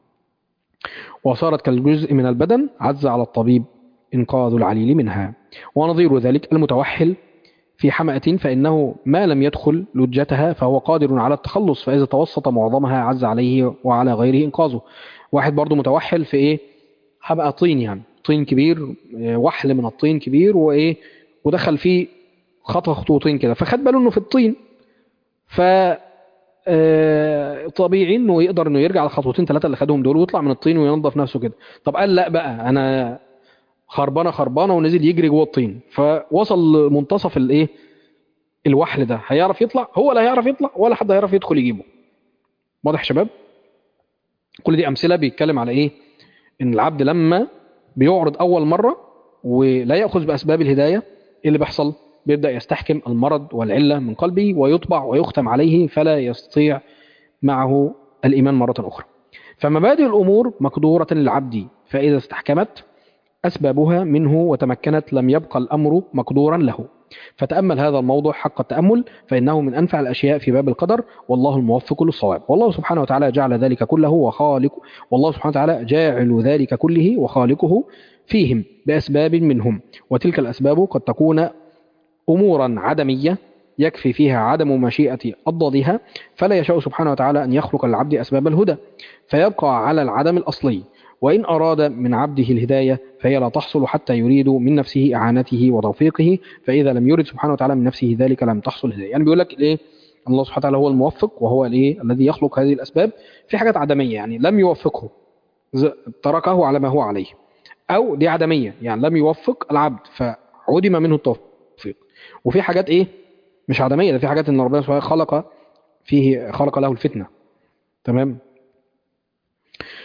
وصارت كالجزء من البدن عز على الطبيب انقاذ العليل منها ونظير ذلك المتوحل في حمأة فإنه ما لم يدخل لجتها فهو قادر على التخلص فإذا توسط معظمها عز عليه وعلى غيره إنقاذه واحد برضو متوحل في إيه حمأة طين يعني طين كبير آه، وحل من الطين كبير وإيه ودخل فيه خطوة خطوتين كده فخد باله إنه في الطين ف آه، طبيعي انه يقدر انه يرجع الخطوتين ثلاثه اللي خدهم دول ويطلع من الطين وينظف نفسه كده طب قال لا بقى انا خربانه خربانه ونزل يجري جوه الطين فوصل لمنتصف الايه الوحل ده هيعرف يطلع هو لا هيعرف يطلع ولا حد هيعرف يدخل يجيبه واضح يا شباب كل دي امثله بيتكلم على ايه ان العبد لما بيعرض اول مره ولا ياخذ باسباب الهدايه ايه اللي بيحصل بيبدا يستحكم المرض والعله من قلبه ويطبع ويختم عليه فلا يستطيع معه الايمان مره اخرى فمبادئ الامور مقدوره للعبد فاذا استحكمت أسبابها منه وتمكنت لم يبقى الأمر مقدورا له فتأمل هذا الموضوع حق التأمل فإنه من أنفع الأشياء في باب القدر والله الموفق للصواب والله سبحانه وتعالى جعل ذلك كله وخالق والله سبحانه وتعالى جاعل ذلك كله وخالقه فيهم بأسباب منهم وتلك الأسباب قد تكون أمورا عدمية يكفي فيها عدم مشيئة أضدادها فلا يشاء سبحانه وتعالى أن يخلق للعبد أسباب الهدى فيبقى على العدم الأصلي وإن أراد من عبده الهداية فهي لا تحصل حتى يريد من نفسه إعانته وتوفيقه فإذا لم يرد سبحانه وتعالى من نفسه ذلك لم تحصل هداية يعني بيقول لك إيه الله سبحانه وتعالى هو الموفق وهو الإيه الذي يخلق هذه الأسباب في حاجات عدمية يعني لم يوفقه ز- تركه على ما هو عليه أو دي عدمية يعني لم يوفق العبد فعدم منه التوفيق وفي حاجات إيه مش عدمية ده في حاجات إن ربنا سبحانه وتعالى خلق فيه خلق له الفتنة تمام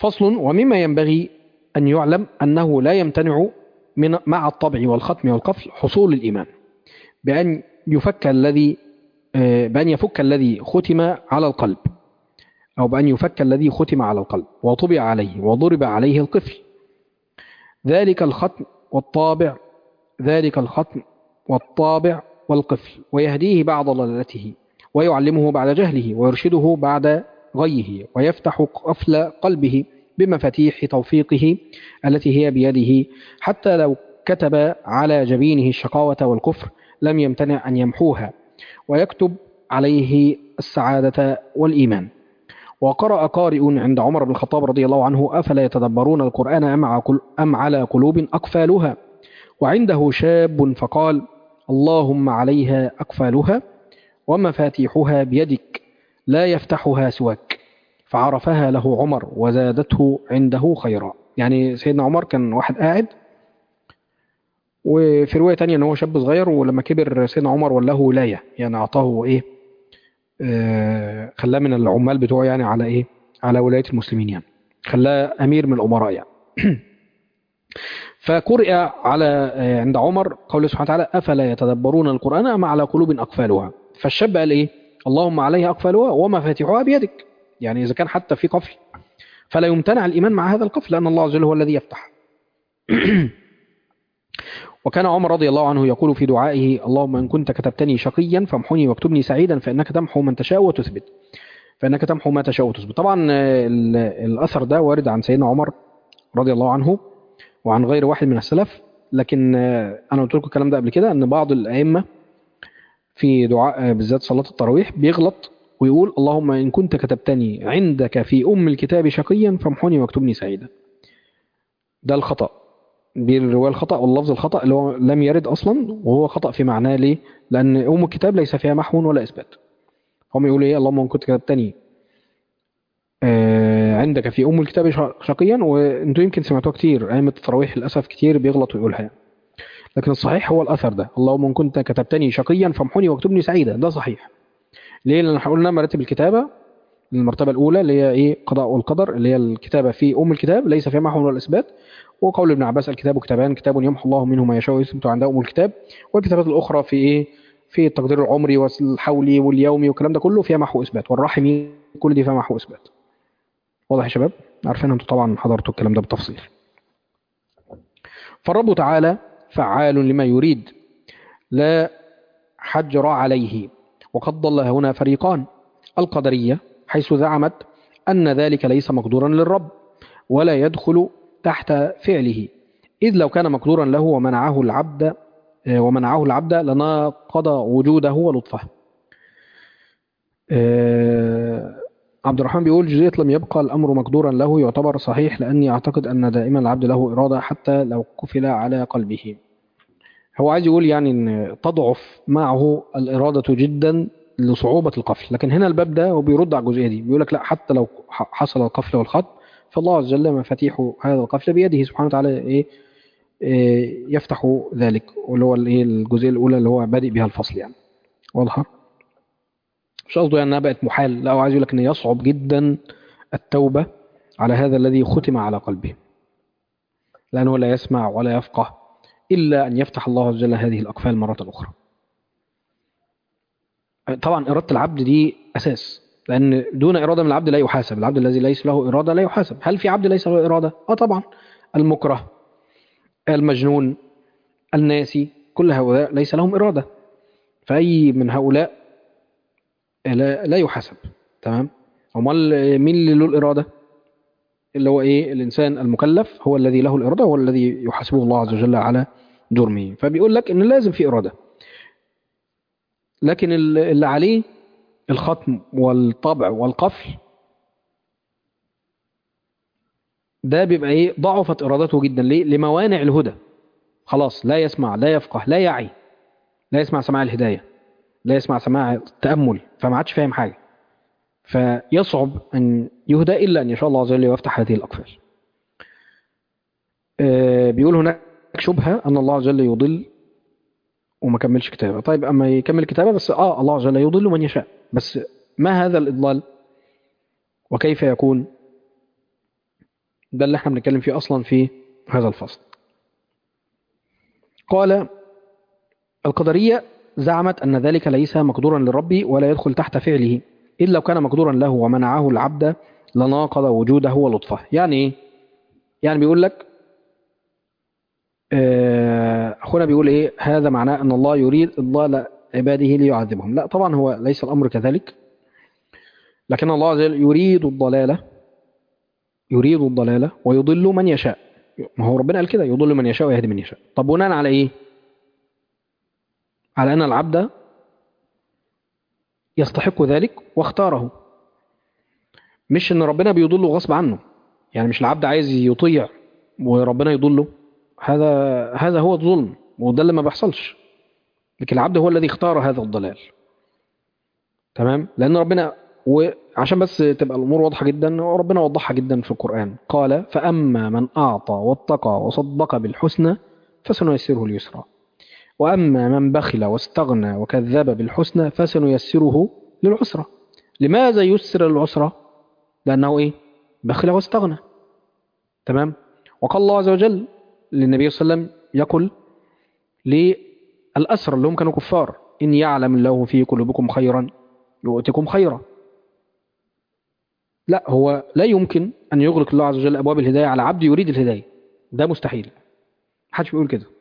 فصل ومما ينبغي أن يعلم أنه لا يمتنع من مع الطبع والختم والقفل حصول الإيمان بأن يفك الذي آه، بأن يفك الذي ختم على القلب أو بأن يفك الذي ختم على القلب وطبع عليه وضرب عليه القفل ذلك الختم والطابع ذلك الختم والطابع والقفل ويهديه بعد ضلالته ويعلمه بعد جهله ويرشده بعد غيه ويفتح قفل قلبه بمفاتيح توفيقه التي هي بيده حتى لو كتب على جبينه الشقاوة والكفر لم يمتنع أن يمحوها ويكتب عليه السعادة والإيمان وقرأ قارئ عند عمر بن الخطاب رضي الله عنه أفلا يتدبرون القرآن أم على قلوب أقفالها وعنده شاب فقال اللهم عليها أقفالها ومفاتيحها بيدك لا يفتحها سواك فعرفها له عمر وزادته عنده خيرا يعني سيدنا عمر كان واحد قاعد وفي رواية تانية ان هو شاب صغير ولما كبر سيدنا عمر ولاه ولاية يعني اعطاه ايه آه خلاه من العمال بتوعه يعني على ايه على ولاية المسلمين يعني خلاه امير من الامراء يعني فقرئ على آه عند عمر قوله سبحانه وتعالى افلا يتدبرون القرآن ام على قلوب اقفالها فالشاب قال ايه اللهم عليها اقفالها ومفاتيحها بيدك يعني اذا كان حتى في قفل فلا يمتنع الايمان مع هذا القفل لان الله عز وجل هو الذي يفتح وكان عمر رضي الله عنه يقول في دعائه اللهم إن كنت كتبتني شقيا فامحني واكتبني سعيدا فإنك تمحو من تشاء وتثبت فإنك تمحو ما تشاء وتثبت طبعا الأثر ده وارد عن سيدنا عمر رضي الله عنه وعن غير واحد من السلف لكن أنا قلت لكم الكلام ده قبل كده أن بعض الأئمة في دعاء بالذات صلاة التراويح بيغلط ويقول اللهم إن كنت كتبتني عندك في أم الكتاب شقيا فامحني واكتبني سعيدا ده الخطأ بالرواية الخطأ واللفظ الخطأ اللي هو لم يرد أصلا وهو خطأ في معناه ليه لأن أم الكتاب ليس فيها محو ولا إثبات هم يقولوا إيه اللهم إن كنت كتبتني آه عندك في أم الكتاب شقيا وأنتوا يمكن سمعتوها كتير أئمة التراويح للأسف كتير بيغلط ويقولها يعني. لكن الصحيح هو الأثر ده اللهم إن كنت كتبتني شقيا فامحني واكتبني سعيدا ده صحيح ليه لأن احنا قلنا مراتب الكتابة المرتبة الأولى اللي هي إيه قضاء والقدر اللي هي الكتابة في أم الكتاب ليس فيها محو ولا إثبات وقول ابن عباس الكتاب كتابان كتاب يمحو الله منه ما يشاء ويثبت عنده أم الكتاب والكتابات الأخرى في إيه في التقدير العمري والحولي واليومي والكلام ده كله فيها محو إثبات والرحمي كل دي فيها محو إثبات واضح يا شباب عارفين أنتوا طبعا حضرتوا الكلام ده بالتفصيل فالرب تعالى فعال لما يريد لا حجر عليه وقد ضل هنا فريقان القدرية حيث زعمت أن ذلك ليس مقدورا للرب ولا يدخل تحت فعله إذ لو كان مقدورا له ومنعه العبد ومنعه العبد لناقض وجوده ولطفه عبد الرحمن بيقول جزئية لم يبقى الأمر مقدورا له يعتبر صحيح لأني أعتقد أن دائما العبد له إرادة حتى لو كفل على قلبه هو عايز يقول يعني أن تضعف معه الإرادة جدا لصعوبة القفل لكن هنا الباب ده هو بيرد على الجزئية دي بيقول لك لا حتى لو حصل القفل والخط فالله عز وجل مفاتيح هذا القفل بيده سبحانه وتعالى إيه, إيه يفتح ذلك واللي هو الايه الجزئيه الاولى اللي هو بادئ بها الفصل يعني واضحه مش قصده يعني انها بقت محال لا هو عايز يقول لك ان يصعب جدا التوبه على هذا الذي ختم على قلبه لانه لا يسمع ولا يفقه الا ان يفتح الله عز وجل هذه الاقفال مره اخرى طبعا اراده العبد دي اساس لأن دون إرادة من العبد لا يحاسب العبد الذي ليس له إرادة لا يحاسب هل في عبد ليس له إرادة؟ آه طبعا المكره المجنون الناسي كل هؤلاء ليس لهم إرادة فأي من هؤلاء لا, لا يحاسب تمام امال مين اللي له الإرادة اللي هو إيه الإنسان المكلف هو الذي له الإرادة هو الذي يحاسبه الله عز وجل على جرمه فبيقول لك إن لازم في إرادة لكن اللي عليه الختم والطبع والقفل ده بيبقى ايه ضعفت ارادته جدا ليه لموانع الهدى خلاص لا يسمع لا يفقه لا يعي لا يسمع سماع الهدايه لا يسمع سماع التامل فما عادش فاهم حاجه فيصعب ان يهدى الا ان يشاء الله عز وجل ويفتح هذه الاقفال آه بيقول هناك شبهه ان الله عز وجل يضل وما كملش كتابه طيب اما يكمل كتابه بس اه الله عز وجل يضل من يشاء بس ما هذا الإضلال وكيف يكون ده اللي احنا بنتكلم فيه أصلا في هذا الفصل قال القدرية زعمت أن ذلك ليس مقدورا للرب ولا يدخل تحت فعله إذ لو كان مقدورا له ومنعه العبد لناقض وجوده ولطفه يعني إيه؟ يعني بيقول لك آه، أخونا بيقول إيه هذا معناه أن الله يريد إضلال عباده ليعذبهم لا طبعا هو ليس الأمر كذلك لكن الله عز وجل يريد الضلالة يريد الضلالة ويضل من يشاء ما هو ربنا قال كده يضل من يشاء ويهدي من يشاء طب بناء على إيه على أن العبد يستحق ذلك واختاره مش ان ربنا بيضله غصب عنه يعني مش العبد عايز يطيع وربنا يضله هذا هذا هو الظلم وده اللي ما بيحصلش لكن العبد هو الذي اختار هذا الضلال تمام لان ربنا وعشان بس تبقى الامور واضحه جدا ربنا وضحها جدا في القران قال فاما من اعطى واتقى وصدق بالحسنى فسنيسره اليسرى واما من بخل واستغنى وكذب بالحسنى فسنيسره للعسرى لماذا يسر العسرى لأنه إيه بخل واستغنى تمام وقال الله عز وجل للنبي صلى الله عليه وسلم يقول للأسر اللي هم كانوا كفار إن يعلم الله في قلوبكم خيرا يؤتكم خيرا لا هو لا يمكن أن يغلق الله عز وجل أبواب الهداية على عبد يريد الهداية ده مستحيل محدش بيقول كده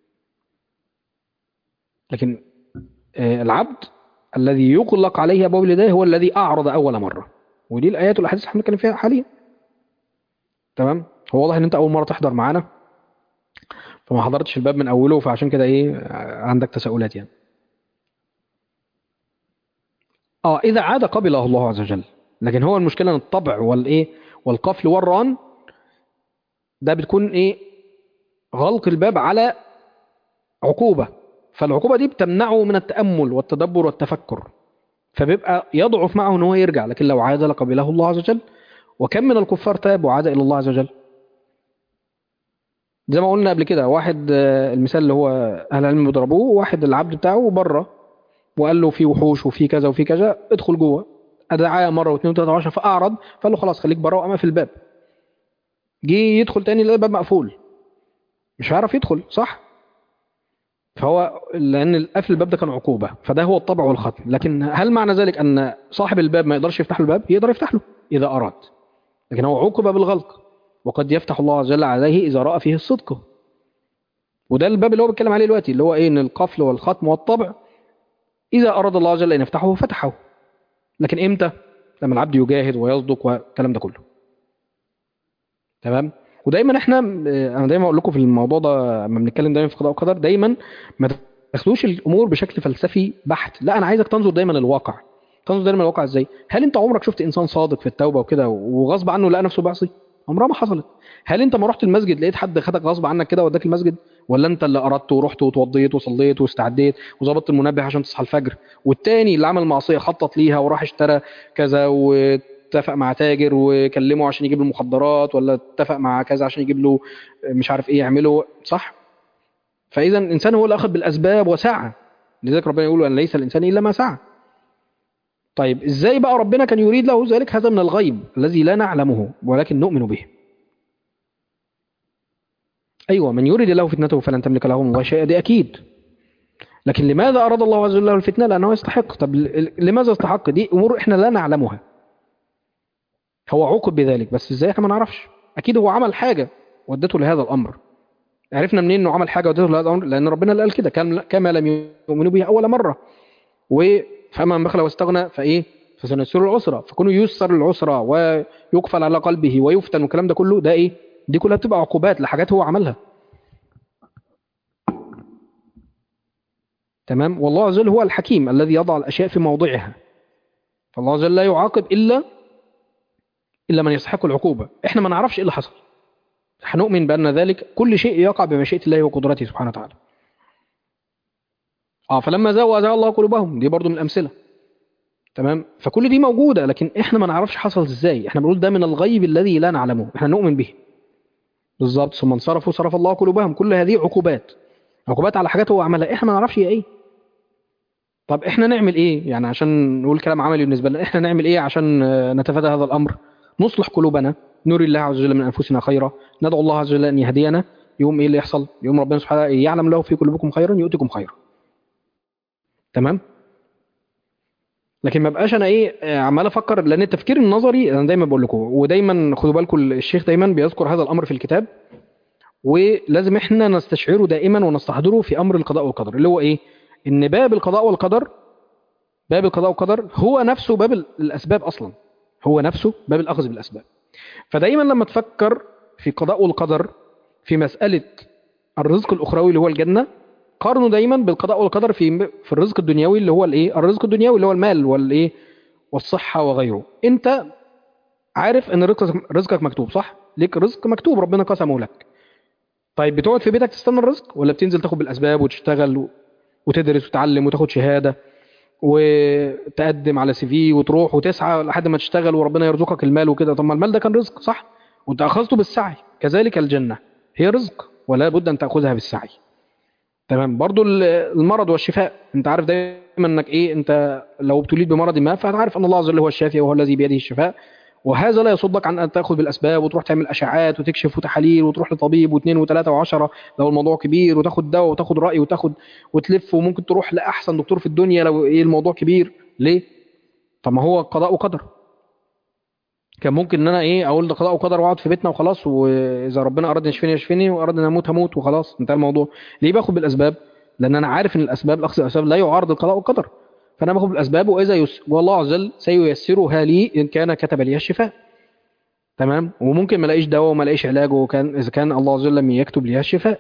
لكن آه، العبد الذي يغلق عليه أبواب الهداية هو الذي أعرض أول مرة ودي الآيات والأحاديث اللي احنا بنتكلم فيها حاليا تمام هو واضح ان انت اول مره تحضر معانا فما حضرتش الباب من اوله فعشان كده ايه عندك تساؤلات يعني اه اذا عاد قبله الله عز وجل لكن هو المشكله ان الطبع والايه والقفل والران ده بتكون ايه غلق الباب على عقوبه فالعقوبه دي بتمنعه من التامل والتدبر والتفكر فبيبقى يضعف معه ان هو يرجع لكن لو عاد لقبله الله عز وجل وكم من الكفار تاب وعاد الى الله عز وجل زي ما قلنا قبل كده واحد آه، المثال اللي هو اهل العلم بيضربوه واحد العبد بتاعه بره وقال له في وحوش وفي كذا وفي كذا ادخل جوه ادعاه مره واثنين وثلاثه وعشرة فاعرض فقال له خلاص خليك بره وقام في الباب جه يدخل تاني لقى الباب مقفول مش هيعرف يدخل صح فهو لان قفل الباب ده كان عقوبه فده هو الطبع والختم لكن هل معنى ذلك ان صاحب الباب ما يقدرش يفتح له الباب يقدر يفتح له اذا اراد لكن هو عوقب بالغلق وقد يفتح الله عز وجل عليه اذا راى فيه الصدق وده الباب اللي هو بيتكلم عليه دلوقتي اللي هو ايه ان القفل والختم والطبع اذا اراد الله عز وجل ان يفتحه فتحه لكن امتى لما العبد يجاهد ويصدق والكلام ده كله تمام ودايما احنا انا دايما اقول لكم في الموضوع ده لما بنتكلم دايما في قضاء وقدر دايما ما تاخدوش الامور بشكل فلسفي بحت لا انا عايزك تنظر دايما للواقع تنظر دايما للواقع ازاي هل انت عمرك شفت انسان صادق في التوبه وكده وغصب عنه لقى نفسه بيعصي عمرها ما حصلت هل انت ما رحت المسجد لقيت حد خدك غصب عنك كده وداك المسجد ولا انت اللي اردت ورحت وتوضيت وصليت واستعديت وظبطت المنبه عشان تصحى الفجر والتاني اللي عمل معصيه خطط ليها وراح اشترى كذا واتفق مع تاجر وكلمه عشان يجيب له مخدرات ولا اتفق مع كذا عشان يجيب له مش عارف ايه يعمله صح فاذا الانسان هو اللي اخذ بالاسباب وسعى لذلك ربنا يقول ان ليس الانسان الا ما سعى طيب ازاي بقى ربنا كان يريد له ذلك هذا من الغيب الذي لا نعلمه ولكن نؤمن به ايوه من يريد الله فتنته فلن تملك له من الله شيئا دي اكيد لكن لماذا اراد الله عز وجل له الفتنه لانه يستحق طب لماذا يستحق دي امور احنا لا نعلمها هو عوقب بذلك بس ازاي احنا ما نعرفش اكيد هو عمل حاجه ودته لهذا الامر عرفنا منين انه عمل حاجه ودته لهذا الامر لان ربنا اللي قال كده كما لم يؤمنوا به اول مره و فأما من بخل واستغنى فإيه فسنيسر العسرى فكونه يسر العسرى ويقفل على قلبه ويفتن والكلام ده كله ده إيه دي كلها بتبقى عقوبات لحاجات هو عملها تمام والله عز وجل هو الحكيم الذي يضع الأشياء في موضعها فالله عز وجل لا يعاقب إلا إلا من يستحق العقوبة إحنا ما نعرفش إيه اللي حصل هنؤمن بأن ذلك كل شيء يقع بمشيئة الله وقدرته سبحانه وتعالى اه فلما زاغوا ازاغ الله قلوبهم دي برضو من الامثله تمام فكل دي موجوده لكن احنا ما نعرفش حصل ازاي احنا بنقول ده من الغيب الذي لا نعلمه احنا نؤمن به بالظبط ثم انصرفوا صرف الله قلوبهم كل هذه عقوبات عقوبات على حاجات هو عملها احنا ما نعرفش هي ايه طب احنا نعمل ايه يعني عشان نقول كلام عملي بالنسبه لنا احنا نعمل ايه عشان نتفادى هذا الامر نصلح قلوبنا نري الله عز وجل من انفسنا خيرا ندعو الله عز وجل ان يهدينا يوم ايه اللي يحصل يوم ربنا سبحانه وتعالى يعلم له في قلوبكم خيرا يؤتكم خيرا تمام لكن ما بقاش انا ايه آه، عمال افكر لان التفكير النظري انا دايما بقول لكم ودايما خدوا بالكم الشيخ دايما بيذكر هذا الامر في الكتاب ولازم احنا نستشعره دائما ونستحضره في امر القضاء والقدر اللي هو ايه ان باب القضاء والقدر باب القضاء والقدر هو نفسه باب ال- الاسباب اصلا هو نفسه باب الاخذ بالاسباب فدايما لما تفكر في القضاء والقدر في مساله الرزق الاخروي اللي هو الجنه قارنه دايما بالقضاء والقدر في في الرزق الدنيوي اللي هو الايه الرزق الدنيوي اللي هو المال والايه والصحه وغيره انت عارف ان رزقك رزقك مكتوب صح ليك رزق مكتوب ربنا قسمه لك طيب بتقعد في بيتك تستنى الرزق ولا بتنزل تاخد بالاسباب وتشتغل و- وتدرس وتتعلم وتاخد شهاده وتقدم على سي في وتروح وتسعى لحد ما تشتغل وربنا يرزقك المال وكده طب ما المال ده كان رزق صح وانت اخذته بالسعي كذلك الجنه هي رزق ولا بد ان تاخذها بالسعي تمام برضو ال- المرض والشفاء انت عارف دايما انك ايه انت لو ابتليت بمرض ما فهتعرف ان الله عز وجل هو الشافي وهو الذي بيده الشفاء وهذا لا يصدك عن ان تاخذ بالاسباب وتروح تعمل اشعاعات وتكشف وتحاليل وتروح لطبيب واثنين وثلاثه وعشره لو الموضوع كبير وتاخد دواء وتاخد راي وتاخد وتلف وممكن تروح لاحسن دكتور في الدنيا لو ايه الموضوع كبير ليه؟ طب ما هو قضاء وقدر كان ممكن ان انا ايه اقول ده قضاء وقدر واقعد في بيتنا وخلاص واذا ربنا اراد يشفيني يشفيني واراد ان اموت هموت وخلاص انتهى الموضوع ليه باخد بالاسباب لان انا عارف ان الاسباب الاخذ الاسباب لا يعارض القضاء والقدر فانا باخد بالاسباب واذا يس... والله عز وجل سييسرها لي ان كان كتب لي الشفاء تمام وممكن ما الاقيش دواء وما الاقيش علاج وكان اذا كان الله عز وجل لم يكتب لي الشفاء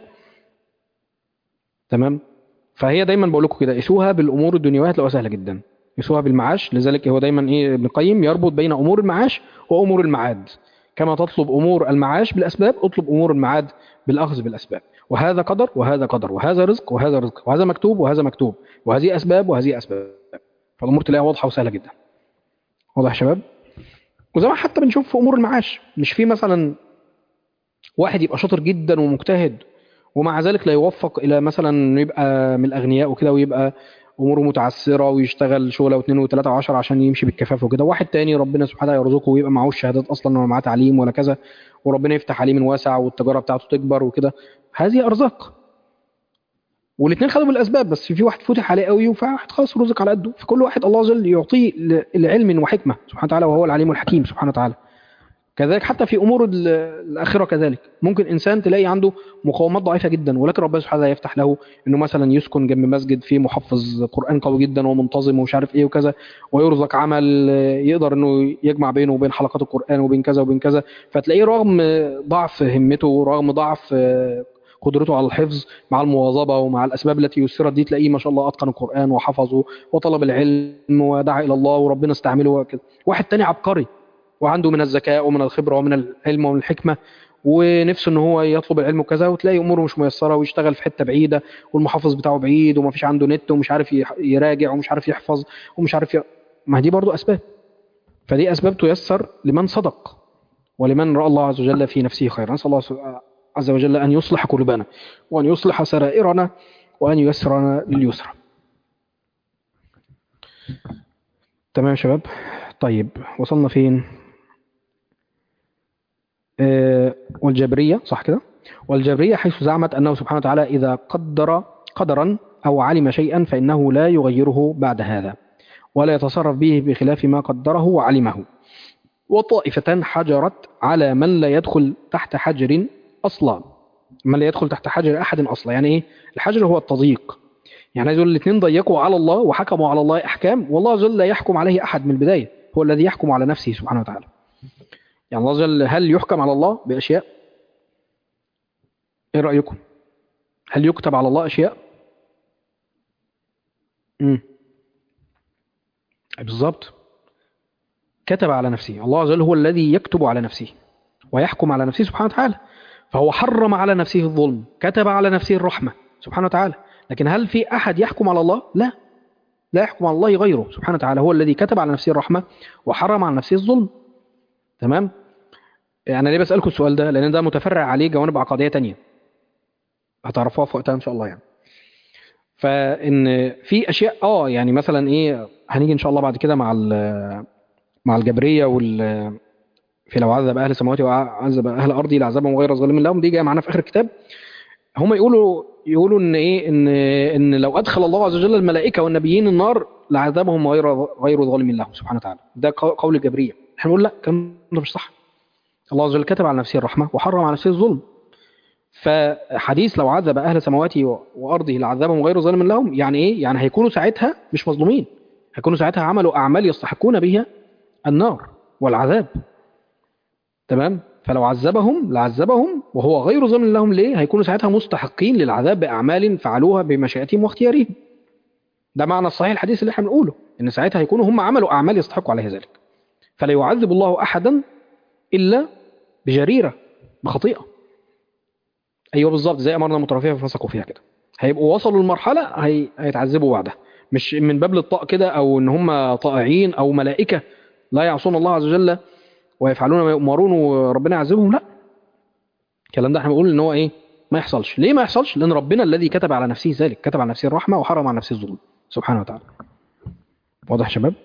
تمام فهي دايما بقول لكم كده قيسوها بالامور الدنيويه هتلاقوها سهله جدا قيسوها بالمعاش لذلك هو دايما ايه ابن القيم يربط بين امور المعاش وامور المعاد كما تطلب امور المعاش بالاسباب اطلب امور المعاد بالاخذ بالاسباب وهذا قدر وهذا قدر وهذا رزق وهذا رزق وهذا مكتوب وهذا مكتوب وهذه اسباب وهذه اسباب فالامور تلاقيها واضحه وسهله جدا واضح يا شباب وزي ما حتى بنشوف في امور المعاش مش في مثلا واحد يبقى شاطر جدا ومجتهد ومع ذلك لا يوفق الى مثلا انه يبقى من الاغنياء وكده ويبقى اموره متعسره ويشتغل شغله واثنين وثلاثه وعشرة عشان يمشي بالكفاف وكده واحد تاني ربنا سبحانه وتعالى يرزقه ويبقى معاه الشهادات اصلا ولا معاه تعليم ولا كذا وربنا يفتح عليه من واسع والتجاره بتاعته تكبر وكده هذه ارزاق والاثنين خدوا بالاسباب بس في واحد فتح عليه قوي وفي واحد خلاص رزق على قده فكل واحد الله عز وجل يعطيه ل- لعلم وحكمه سبحانه وتعالى وهو العليم الحكيم سبحانه وتعالى كذلك حتى في امور ال- الاخره كذلك ممكن انسان تلاقي عنده مقاومات ضعيفه جدا ولكن ربنا سبحانه وتعالى يفتح له انه مثلا يسكن جنب مسجد فيه محفظ قران قوي جدا ومنتظم ومش عارف ايه وكذا ويرزق عمل آه، يقدر انه يجمع بينه وبين حلقات القران وبين كذا وبين كذا فتلاقيه رغم ضعف همته رغم ضعف آه، قدرته على الحفظ مع المواظبه ومع الاسباب التي يسرت دي تلاقيه ما شاء الله اتقن القران وحفظه وطلب العلم ودعا الى الله وربنا استعمله وكده واحد تاني عبقري وعنده من الذكاء ومن الخبره ومن العلم ومن الحكمه ونفسه ان هو يطلب العلم وكذا وتلاقي اموره مش ميسره ويشتغل في حته بعيده والمحافظ بتاعه بعيد وما فيش عنده نت ومش عارف يح- يراجع ومش عارف يحفظ ومش عارف ي... ما دي برضو اسباب فدي اسباب تيسر لمن صدق ولمن راى الله عز وجل في نفسه خيرا نسال الله عز وجل ان يصلح قلوبنا وان يصلح سرائرنا وان ييسرنا لليسرى تمام يا شباب طيب وصلنا فين آه، والجبرية صح كده والجبرية حيث زعمت أنه سبحانه وتعالى إذا قدر قدرا أو علم شيئا فإنه لا يغيره بعد هذا ولا يتصرف به بخلاف ما قدره وعلمه وطائفة حجرت على من لا يدخل تحت حجر أصلا من لا يدخل تحت حجر أحد أصلا يعني إيه الحجر هو التضييق يعني عايز يقول الاثنين ضيقوا على الله وحكموا على الله أحكام والله عز وجل لا يحكم عليه أحد من البداية هو الذي يحكم على نفسه سبحانه وتعالى يعني الله عز وجل هل يحكم على الله بأشياء ايه رأيكم هل يكتب على الله أشياء امم بالظبط كتب على نفسه الله عز وجل هو الذي يكتب على نفسه ويحكم على نفسه سبحانه وتعالى فهو حرم على نفسه الظلم كتب على نفسه الرحمة سبحانه وتعالى لكن هل في أحد يحكم على الله لا لا يحكم على الله غيره سبحانه وتعالى هو الذي كتب على نفسه الرحمة وحرم على نفسه الظلم تمام يعني ليه بسألكم السؤال ده لأن ده متفرع عليه جوانب عقدية تانية هتعرفوها في وقتها إن شاء الله يعني فإن في أشياء آه يعني مثلا إيه هنيجي إن شاء الله بعد كده مع ال- مع الجبرية وال في لو عذب اهل السماوات وعذب اهل الارض لعذابهم غير ظالم لهم دي جايه معانا في اخر الكتاب هم يقولوا يقولوا ان ايه ان ان لو ادخل الله عز وجل الملائكه والنبيين النار لعذبهم غير غير ظالم لهم سبحانه وتعالى ده قول الجبريه احنا بنقول لا الكلام ده مش صح الله عز وجل كتب على نفسه الرحمه وحرم على نفسه الظلم فحديث لو عذب اهل سماواته وارضه لعذبهم غير ظالم لهم يعني ايه يعني هيكونوا ساعتها مش مظلومين هيكونوا ساعتها عملوا اعمال يستحقون بها النار والعذاب تمام فلو عذبهم لعذبهم وهو غير ظالم لهم ليه هيكونوا ساعتها مستحقين للعذاب باعمال فعلوها بمشيئتهم واختيارهم ده معنى الصحيح الحديث اللي احنا بنقوله ان ساعتها هيكونوا هم عملوا اعمال يستحقوا عليها ذلك فلا يعذب الله احدا الا بجريره بخطيئه ايوه بالظبط زي امرنا مترفيه ففسقوا فيها كده هيبقوا وصلوا لمرحله هي... هيتعذبوا بعدها مش من باب الطاق كده او ان هم طائعين او ملائكه لا يعصون الله عز وجل ويفعلون ما يؤمرون وربنا يعذبهم لا الكلام ده احنا بنقول ان هو ايه ما يحصلش ليه ما يحصلش لان ربنا الذي كتب على نفسه ذلك كتب على نفسه الرحمه وحرم على نفسه الظلم سبحانه وتعالى واضح يا شباب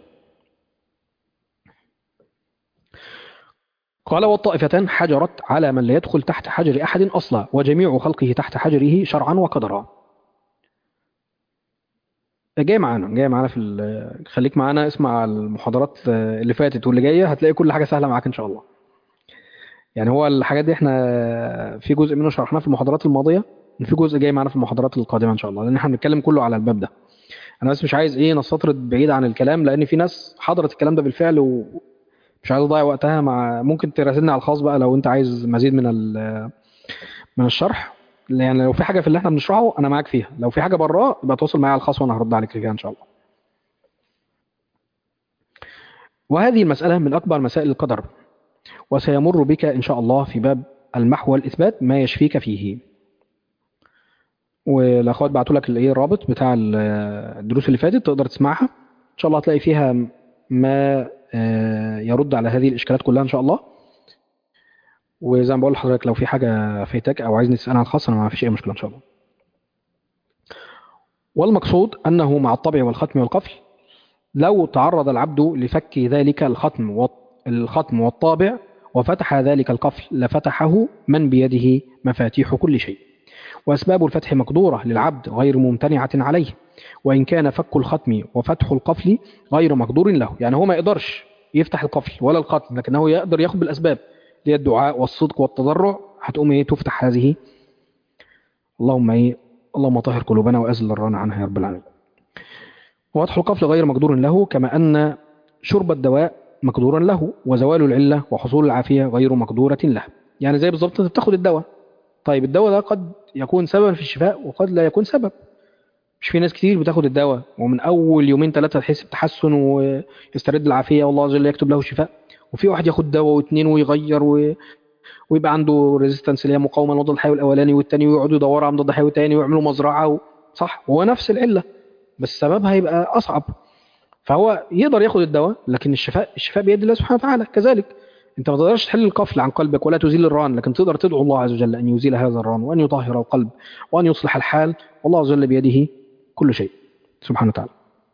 قال والطائفتان حجرت على من لا يدخل تحت حجر أحد أصلا وجميع خلقه تحت حجره شرعا وقدرا جاي معانا جاي معانا في خليك معانا اسمع المحاضرات اللي فاتت واللي جايه هتلاقي كل حاجه سهله معاك ان شاء الله يعني هو الحاجات دي احنا في جزء منه شرحناه في المحاضرات الماضيه في جزء جاي معانا في المحاضرات القادمه ان شاء الله لان احنا بنتكلم كله على الباب ده انا بس مش عايز ايه نستطرد بعيد عن الكلام لان في ناس حضرت الكلام ده بالفعل ومش عايز اضيع وقتها مع ممكن تراسلني على الخاص بقى لو انت عايز مزيد من من الشرح يعني لو في حاجه في اللي احنا بنشرحه انا معاك فيها لو في حاجه براه يبقى تواصل معايا على الخاص وانا هرد عليك فيها ان شاء الله وهذه المساله من اكبر مسائل القدر وسيمر بك ان شاء الله في باب المحو والاثبات ما يشفيك فيه والاخوات بعتوا لك الايه الرابط بتاع الدروس اللي فاتت تقدر تسمعها ان شاء الله هتلاقي فيها ما يرد على هذه الاشكالات كلها ان شاء الله وزي ما بقول لحضرتك لو في حاجه فايتك او عايزني تسالها على الخاص انا ما فيش اي مشكله ان شاء الله والمقصود انه مع الطبع والختم والقفل لو تعرض العبد لفك ذلك الختم الختم والطابع وفتح ذلك القفل لفتحه من بيده مفاتيح كل شيء وأسباب الفتح مقدورة للعبد غير ممتنعة عليه وإن كان فك الختم وفتح القفل غير مقدور له يعني هو ما يقدرش يفتح القفل ولا الختم لكنه يقدر ياخذ بالأسباب اللي هي الدعاء والصدق والتضرع هتقوم ايه تفتح هذه اللهم ايه اللهم طهر قلوبنا وأزل الرانا عنها يا رب العالمين وفتح القفل غير مقدور له كما أن شرب الدواء مقدورا له وزوال العلة وحصول العافية غير مقدورة له يعني زي بالظبط انت بتاخد الدواء طيب الدواء ده قد يكون سببا في الشفاء وقد لا يكون سبب مش في ناس كتير بتاخد الدواء ومن اول يومين ثلاثه تحس بتحسن ويسترد العافيه والله عز وجل يكتب له شفاء وفي واحد ياخد دواء واثنين ويغير و... ويبقى عنده ريزيستنس اللي هي مقاومه لمضاد الحيوي الاولاني والثاني ويقعدوا يدوروا على مضاد حيوي ثاني ويعملوا مزرعه و... صح هو نفس العله بس سببها هيبقى اصعب فهو يقدر ياخد الدواء لكن الشفاء الشفاء بيد الله سبحانه وتعالى كذلك انت ما تقدرش تحل القفل عن قلبك ولا تزيل الران لكن تقدر تدعو الله عز وجل ان يزيل هذا الران وان يطهر القلب وان يصلح الحال والله عز وجل بيده كل شيء سبحانه وتعالى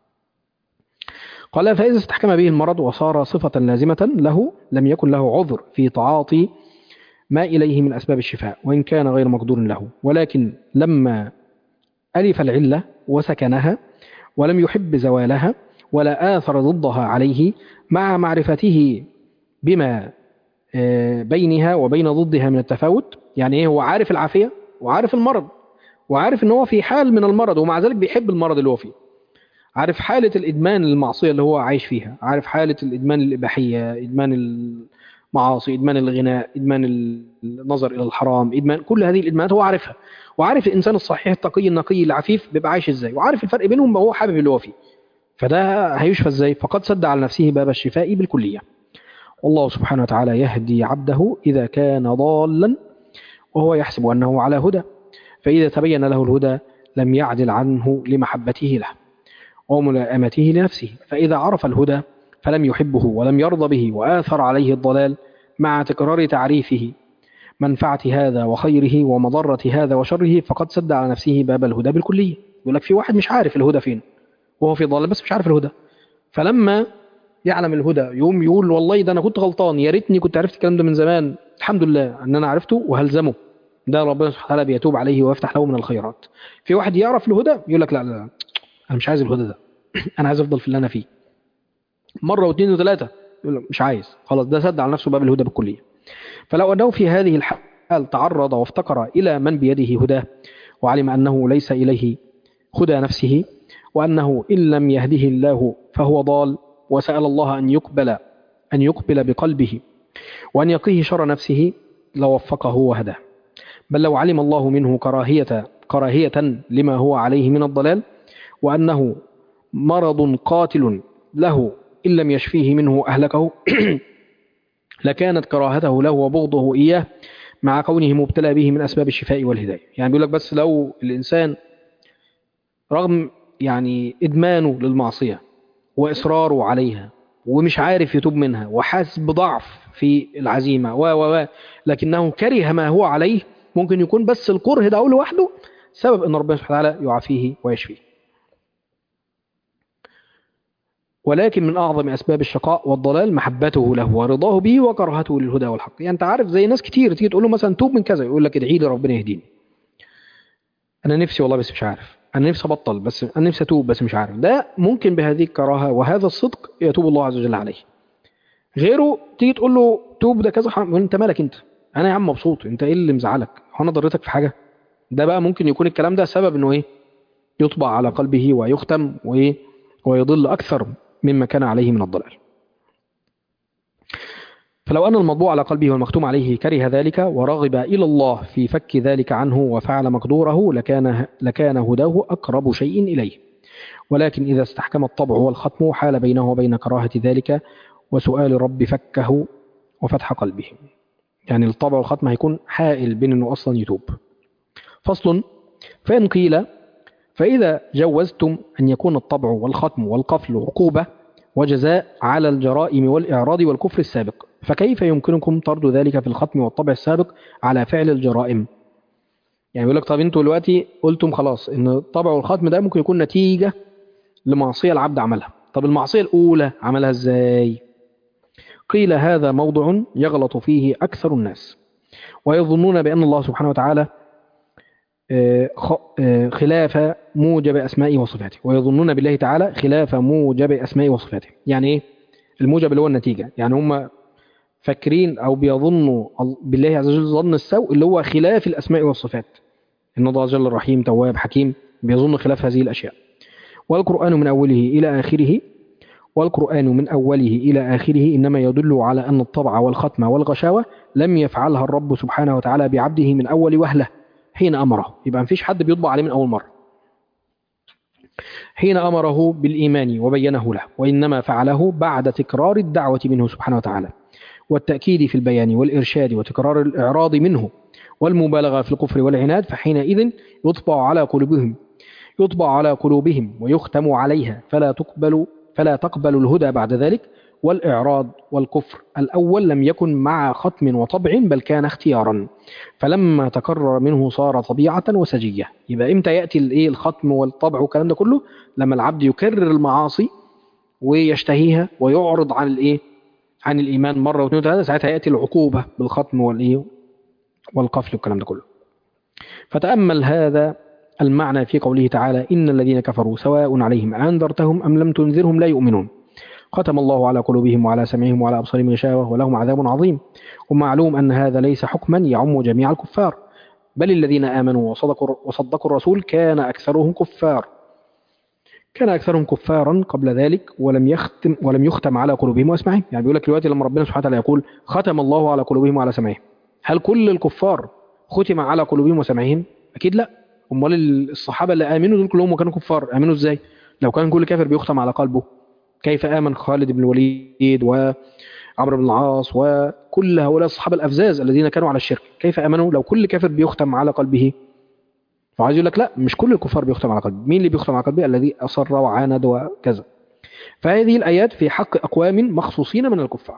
قال فإذا استحكم به المرض وصار صفة لازمة له لم يكن له عذر في تعاطي ما إليه من أسباب الشفاء وإن كان غير مقدور له ولكن لما ألف العلة وسكنها ولم يحب زوالها ولا آثر ضدها عليه مع معرفته بما بينها وبين ضدها من التفاوت يعني ايه هو عارف العافية وعارف المرض وعارف ان هو في حال من المرض ومع ذلك بيحب المرض اللي هو فيه عارف حالة الإدمان المعصية اللي هو عايش فيها عارف حالة الإدمان الإباحية إدمان المعاصي إدمان الغناء إدمان النظر إلى الحرام إدمان كل هذه الإدمانات هو عارفها وعارف الإنسان الصحيح التقي النقي العفيف بيبقى عايش إزاي وعارف الفرق بينهم وهو حابب اللي هو فيه فده هيشفى إزاي فقد سد على نفسه باب الشفاء بالكلية والله سبحانه وتعالى يهدي عبده إذا كان ضالا وهو يحسب أنه على هدى فإذا تبين له الهدى لم يعدل عنه لمحبته له وملائمته لنفسه فإذا عرف الهدى فلم يحبه ولم يرضى به وآثر عليه الضلال مع تكرار تعريفه منفعة هذا وخيره ومضرة هذا وشره فقد سد على نفسه باب الهدى بالكلية يقول لك في واحد مش عارف الهدى فين وهو في ضلال بس مش عارف الهدى فلما يعلم الهدى يقوم يقول والله ده انا كنت غلطان يا ريتني كنت عرفت الكلام ده من زمان الحمد لله ان انا عرفته وهلزمه ده ربنا سبحانه وتعالى بيتوب عليه ويفتح له من الخيرات في واحد يعرف الهدى يقول لك لا لا, لا انا مش عايز الهدى ده انا عايز افضل في اللي انا فيه مره واثنين وثلاثه يقول لك مش عايز خلاص ده سد على نفسه باب الهدى بالكليه فلو انه في هذه الحال تعرض وافتقر الى من بيده هداه وعلم انه ليس اليه هدى نفسه وانه ان لم يهده الله فهو ضال وسال الله ان يقبل ان يقبل بقلبه وان يقيه شر نفسه لوفقه وهداه بل لو علم الله منه كراهية كراهية لما هو عليه من الضلال وأنه مرض قاتل له إن لم يشفيه منه أهلكه لكانت كراهته له وبغضه إياه مع كونه مبتلى به من أسباب الشفاء والهداية يعني بيقول لك بس لو الإنسان رغم يعني إدمانه للمعصية وإصراره عليها ومش عارف يتوب منها وحاسس بضعف في العزيمة و و و لكنه كره ما هو عليه ممكن يكون بس الكره ده لوحده سبب ان ربنا سبحانه وتعالى يعافيه ويشفيه ولكن من اعظم اسباب الشقاء والضلال محبته له ورضاه به وكراهته للهدى والحق يعني انت عارف زي ناس كتير تيجي تقول له مثلا توب من كذا يقول لك ادعي لي ربنا يهديني انا نفسي والله بس مش عارف انا نفسي ابطل بس انا نفسي اتوب بس مش عارف ده ممكن بهذه الكراهه وهذا الصدق يتوب الله عز وجل عليه غيره تيجي تقول له توب ده كذا حرام انت مالك انت انا يا عم مبسوط انت ايه اللي مزعلك هو انا ضريتك في حاجه ده بقى ممكن يكون الكلام ده سبب انه ايه يطبع على قلبه ويختم وايه ويضل اكثر مما كان عليه من الضلال فلو أن المطبوع على قلبه والمختوم عليه كره ذلك ورغب إلى الله في فك ذلك عنه وفعل مقدوره لكان, لكان هداه أقرب شيء إليه ولكن إذا استحكم الطبع والختم حال بينه وبين كراهة ذلك وسؤال رب فكه وفتح قلبه يعني الطبع والختم هيكون حائل بين أنه أصلا يتوب فصل فإن قيل فإذا جوزتم أن يكون الطبع والختم والقفل عقوبة وجزاء على الجرائم والإعراض والكفر السابق فكيف يمكنكم طرد ذلك في الختم والطبع السابق على فعل الجرائم يعني يقول لك طب انتوا دلوقتي قلتم خلاص ان الطبع والختم ده ممكن يكون نتيجة لمعصية العبد عملها طب المعصية الأولى عملها ازاي قيل هذا موضع يغلط فيه أكثر الناس ويظنون بأن الله سبحانه وتعالى خلاف موجب أسمائه وصفاته ويظنون بالله تعالى خلاف موجب أسمائه وصفاته يعني إيه الموجب اللي هو النتيجة يعني هم فاكرين أو بيظنوا بالله عز وجل ظن السوء اللي هو خلاف الأسماء والصفات إن الله جل رحيم تواب حكيم بيظن خلاف هذه الأشياء والقرآن من أوله إلى آخره والقرآن من أوله إلى آخره إنما يدل على أن الطبع والختم والغشاوة لم يفعلها الرب سبحانه وتعالى بعبده من أول وهلة حين أمره يبقى مفيش حد بيطبع عليه من أول مرة حين أمره بالإيمان وبينه له وإنما فعله بعد تكرار الدعوة منه سبحانه وتعالى والتأكيد في البيان والإرشاد وتكرار الإعراض منه والمبالغة في الكفر والعناد فحينئذ يطبع على قلوبهم يطبع على قلوبهم ويختم عليها فلا تقبل فلا تقبل الهدى بعد ذلك والإعراض والكفر الأول لم يكن مع ختم وطبع بل كان اختيارا فلما تكرر منه صار طبيعة وسجية يبقى إمتى يأتي الإيه الختم والطبع والكلام ده كله لما العبد يكرر المعاصي ويشتهيها ويعرض عن الإيه عن الإيمان مرة واثنين وثلاثة ساعتها يأتي العقوبة بالختم والإيه والقفل والكلام ده كله فتأمل هذا المعنى في قوله تعالى إن الذين كفروا سواء عليهم أنذرتهم أم لم تنذرهم لا يؤمنون ختم الله على قلوبهم وعلى سمعهم وعلى أبصارهم غشاوة ولهم عذاب عظيم ومعلوم أن هذا ليس حكما يعم جميع الكفار بل الذين آمنوا وصدقوا, وصدقوا الرسول كان أكثرهم كفار كان أكثرهم كفارا قبل ذلك ولم يختم ولم يختم على قلوبهم وأسمعهم يعني بيقول لك دلوقتي لما ربنا سبحانه وتعالى يقول ختم الله على قلوبهم وعلى سمعهم هل كل الكفار ختم على قلوبهم وسمعهم أكيد لا امال الصحابة اللي آمنوا دول كلهم كانوا كفار آمنوا إزاي لو كان كل كافر بيختم على قلبه كيف آمن خالد بن الوليد وعمرو بن العاص وكل هؤلاء الصحابة الأفزاز الذين كانوا على الشرك كيف آمنوا لو كل كافر بيختم على قلبه فعايز يقول لك لا مش كل الكفار بيختم على قلبه مين اللي بيختم على قلبه الذي أصر وعاند وكذا فهذه الآيات في حق أقوام مخصوصين من الكفار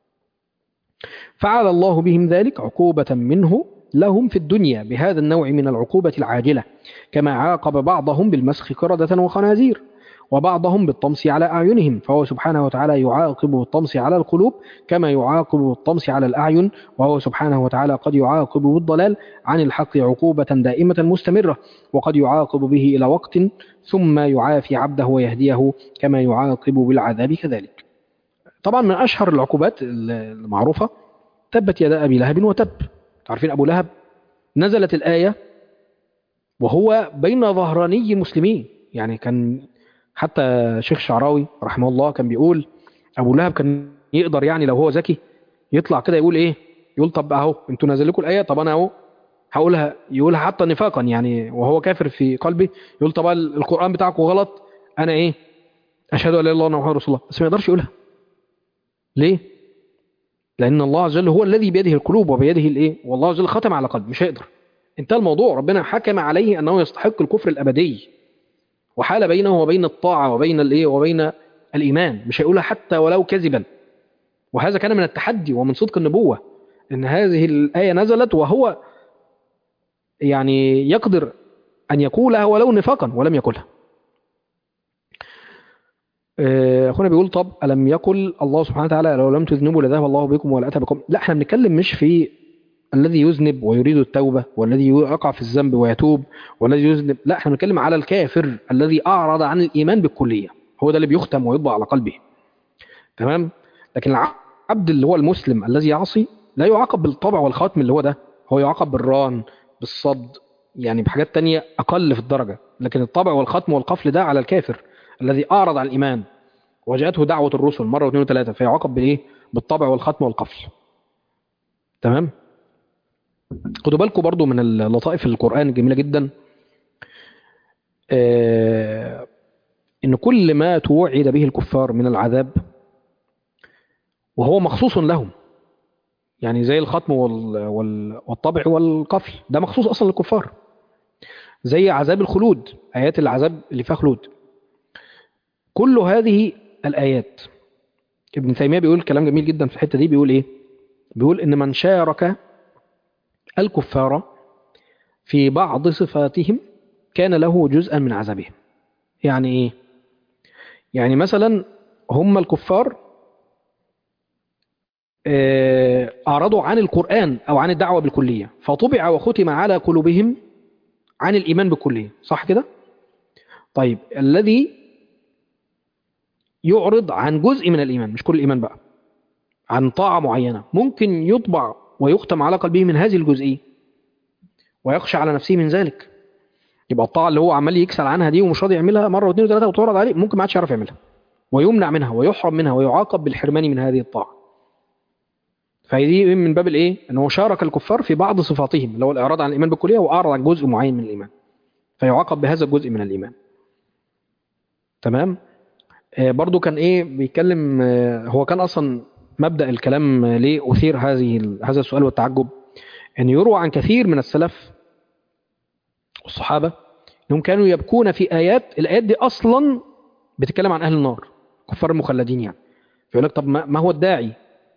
فعل الله بهم ذلك عقوبة منه لهم في الدنيا بهذا النوع من العقوبة العاجلة كما عاقب بعضهم بالمسخ قردة وخنازير وبعضهم بالطمس على أعينهم فهو سبحانه وتعالى يعاقب بالطمس على القلوب كما يعاقب بالطمس على الأعين وهو سبحانه وتعالى قد يعاقب بالضلال عن الحق عقوبة دائمة مستمرة وقد يعاقب به إلى وقت ثم يعافي عبده ويهديه كما يعاقب بالعذاب كذلك طبعا من أشهر العقوبات المعروفة تبت يدا أبي لهب وتب تعرفين أبو لهب نزلت الآية وهو بين ظهراني مسلمين يعني كان حتى شيخ شعراوي رحمه الله كان بيقول ابو لهب كان يقدر يعني لو هو ذكي يطلع كده يقول ايه يقول طب اهو انتوا نازل لكم الايه طب انا اهو هقولها يقولها حتى نفاقا يعني وهو كافر في قلبي يقول طب القران بتاعكم غلط انا ايه اشهد ان لا اله الا الله محمد رسول الله بس ما يقدرش يقولها ليه لان الله عز وجل هو الذي بيده القلوب وبيده الايه والله عز وجل ختم على قلبه مش هيقدر انتهى الموضوع ربنا حكم عليه انه يستحق الكفر الابدي وحال بينه وبين الطاعة وبين الايه وبين الإيمان مش هيقولها حتى ولو كذبا وهذا كان من التحدي ومن صدق النبوة إن هذه الآية نزلت وهو يعني يقدر أن يقولها ولو نفاقا ولم يقولها أخونا بيقول طب ألم يقل الله سبحانه وتعالى لو لم تذنبوا لذهب الله بكم ولا أتى بكم لا احنا بنتكلم مش في الذي يذنب ويريد التوبة والذي يقع في الذنب ويتوب والذي يذنب لا احنا بنتكلم على الكافر الذي أعرض عن الإيمان بالكلية هو ده اللي بيختم ويطبع على قلبه تمام لكن العبد اللي هو المسلم الذي يعصي لا يعاقب بالطبع والختم اللي هو ده هو يعاقب بالران بالصد يعني بحاجات تانية أقل في الدرجة لكن الطبع والختم والقفل ده على الكافر الذي أعرض عن الإيمان وجاءته دعوة الرسل مرة واثنين وثلاثة فيعاقب بالإيه؟ بالطبع والختم والقفل تمام خدوا بالكم برضو من اللطائف القرآن الجميلة جدا آه إن كل ما توعد به الكفار من العذاب وهو مخصوص لهم يعني زي الختم وال وال والطبع والقفل ده مخصوص أصلا للكفار زي عذاب الخلود آيات العذاب اللي فيها خلود كل هذه الآيات ابن تيمية بيقول كلام جميل جدا في الحتة دي بيقول إيه بيقول إن من شارك الكفار في بعض صفاتهم كان له جزءا من عذابهم يعني ايه يعني مثلا هم الكفار أعرضوا عن القرآن أو عن الدعوة بالكلية فطبع وختم على قلوبهم عن الإيمان بالكلية صح كده؟ طيب الذي يعرض عن جزء من الإيمان مش كل الإيمان بقى عن طاعة معينة ممكن يطبع ويختم على قلبه من هذه الجزئية ويخشى على نفسه من ذلك يبقى الطاعة اللي هو عمال يكسل عنها دي ومش راضي يعملها مرة واثنين وثلاثة وتعرض عليه ممكن ما عادش يعرف يعملها ويمنع منها ويحرم منها ويعاقب بالحرمان من هذه الطاعة فدي من باب الايه ان هو شارك الكفار في بعض صفاتهم اللي هو الاعراض عن الايمان بالكليه واعرض عن جزء معين من الايمان فيعاقب بهذا الجزء من الايمان تمام آه برضو كان ايه بيتكلم آه هو كان اصلا مبدا الكلام آه ليه اثير هذه هذا السؤال والتعجب ان يروى عن كثير من السلف والصحابه انهم كانوا يبكون في ايات الايات دي اصلا بتتكلم عن اهل النار كفار المخلدين يعني فيقول لك طب ما هو الداعي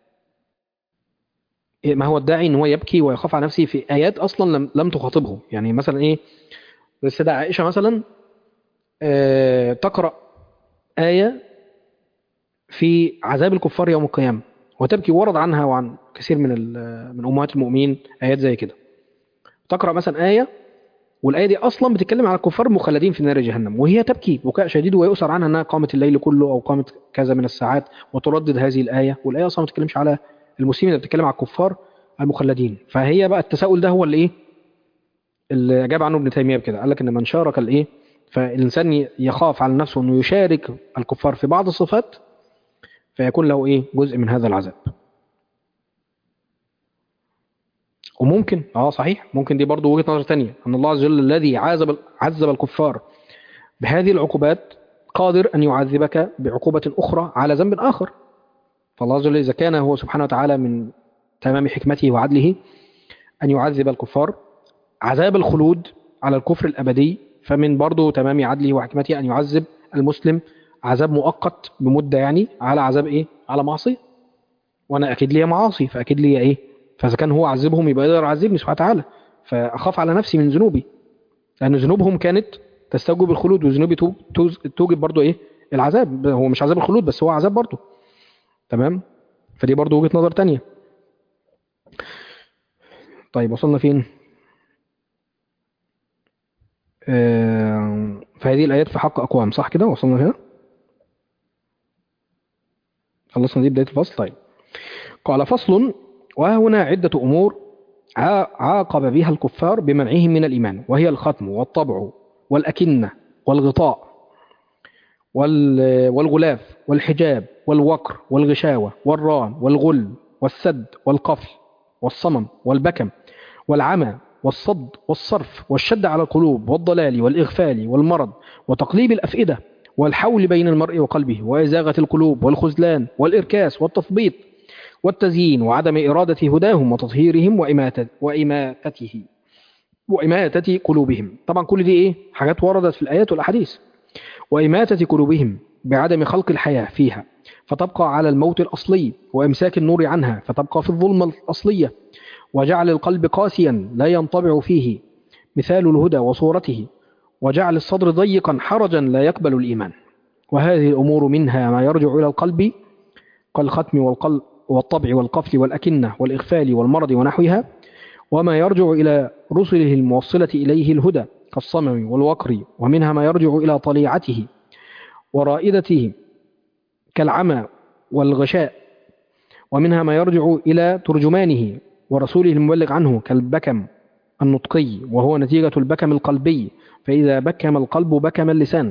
ما هو الداعي ان هو يبكي ويخاف على نفسه في ايات اصلا لم, لم تخاطبه يعني مثلا ايه السيده عائشه مثلا آه تقرا ايه في عذاب الكفار يوم القيامه وتبكي ورد عنها وعن كثير من من امهات المؤمنين ايات زي كده تقرا مثلا ايه والايه دي اصلا بتتكلم على الكفار المخلدين في نار جهنم وهي تبكي بكاء شديد ويؤثر عنها انها قامت الليل كله او قامت كذا من الساعات وتردد هذه الايه والايه اصلا ما بتتكلمش على المسلمين اللي بتتكلم على الكفار المخلدين فهي بقى التساؤل ده هو اللي ايه اللي اجاب عنه ابن تيميه بكده قال لك ان من شارك الايه فالانسان يخاف على نفسه انه يشارك الكفار في بعض الصفات فيكون له ايه جزء من هذا العذاب وممكن اه صحيح ممكن دي برضو وجهه نظر ثانيه ان الله عز وجل الذي عذب عذب الكفار بهذه العقوبات قادر ان يعذبك بعقوبه اخرى على ذنب اخر فالله عز وجل إذا كان هو سبحانه وتعالى من تمام حكمته وعدله أن يعذب الكفار عذاب الخلود على الكفر الأبدي فمن برضه تمام عدله وحكمته أن يعذب المسلم عذاب مؤقت بمدة يعني على عذاب إيه؟ على معصية وأنا أكيد لي معاصي فأكيد لي إيه؟ فإذا كان هو عذبهم يبقى يقدر يعذبني سبحانه وتعالى فأخاف على نفسي من ذنوبي لأن ذنوبهم كانت تستوجب الخلود والذنوب تو- توز- توجب برضو ايه العذاب هو مش عذاب الخلود بس هو عذاب برضو تمام فدي برضو وجهة نظر تانية طيب وصلنا فين آه، فهذه الآيات في حق أقوام صح كده وصلنا هنا خلصنا دي بداية الفصل طيب قال فصل وهنا عدة أمور عا- عاقب بها الكفار بمنعهم من الإيمان وهي الختم والطبع والأكنة والغطاء وال- والغلاف والحجاب والوقر والغشاوة والران والغل والسد والقفل والصمم والبكم والعمى والصد والصرف والشد على القلوب والضلال والإغفال والمرض وتقليب الأفئدة والحول بين المرء وقلبه وإزاغة القلوب والخذلان والإركاس والتثبيط والتزيين وعدم إرادة هداهم وتطهيرهم وإماتة وإماتته وإماتة قلوبهم طبعا كل دي إيه حاجات وردت في الآيات والأحاديث وإماتة قلوبهم بعدم خلق الحياة فيها فتبقى على الموت الأصلي وإمساك النور عنها فتبقى في الظلمة الأصلية وجعل القلب قاسيا لا ينطبع فيه مثال الهدى وصورته وجعل الصدر ضيقا حرجا لا يقبل الإيمان وهذه الأمور منها ما يرجع إلى القلب كالختم والقلب والطبع والقفل والأكنة والإغفال والمرض ونحوها وما يرجع إلى رسله الموصلة إليه الهدى كالصمم والوقر ومنها ما يرجع إلى طليعته ورائدته كالعمى والغشاء ومنها ما يرجع إلى ترجمانه ورسوله المبلغ عنه كالبكم النطقي وهو نتيجة البكم القلبي فإذا بكم القلب بكم اللسان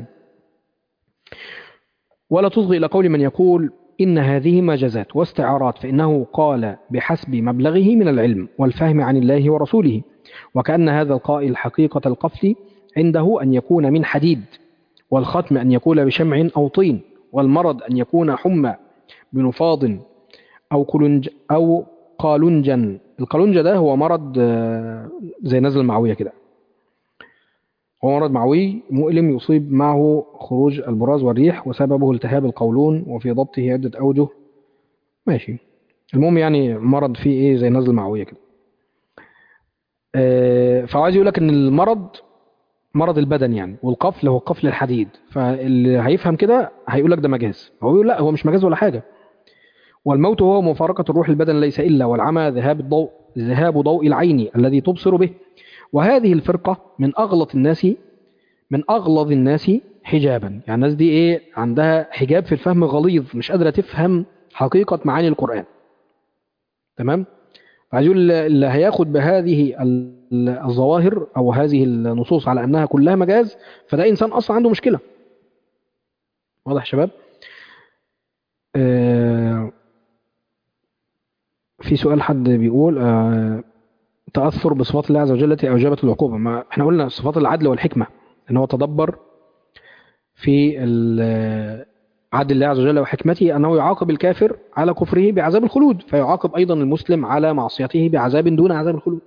ولا تصغي إلى قول من يقول إن هذه مجازات واستعارات فإنه قال بحسب مبلغه من العلم والفهم عن الله ورسوله وكأن هذا القائل حقيقة القفل عنده أن يكون من حديد والختم أن يكون بشمع أو طين والمرض أن يكون حمى بنفاض أو كلنج أو قالنجا القالنجة ده هو مرض آه، زي نزل المعوية كده هو مرض معوي مؤلم يصيب معه خروج البراز والريح وسببه التهاب القولون وفي ضبطه عدة أوجه ماشي المهم يعني مرض فيه إيه زي نزل المعوية كده آه، فهو عايز يقول لك إن المرض مرض البدن يعني والقفل هو قفل الحديد فاللي هيفهم كده هيقول لك ده مجاز هو يقول لا هو مش مجاز ولا حاجة والموت هو مفارقة الروح البدن ليس إلا والعمى ذهاب الضوء ذهاب ضوء العين الذي تبصر به وهذه الفرقة من أغلط الناس من أغلظ الناس حجابا يعني الناس دي إيه عندها حجاب في الفهم غليظ مش قادرة تفهم حقيقة معاني القرآن تمام عايز يقول اللي هياخد بهذه ال- الظواهر أو هذه النصوص على أنها كلها مجاز فده إنسان أصلا عنده مشكلة واضح يا شباب آه، في سؤال حد بيقول آه، تأثر بصفات الله عز وجل التي أوجبت العقوبة ما احنا قلنا صفات العدل والحكمة ان هو تدبر في ال- عدل الله عز وجل وحكمته أنه يعاقب الكافر على كفره بعذاب الخلود فيعاقب أيضا المسلم على معصيته بعذاب دون عذاب الخلود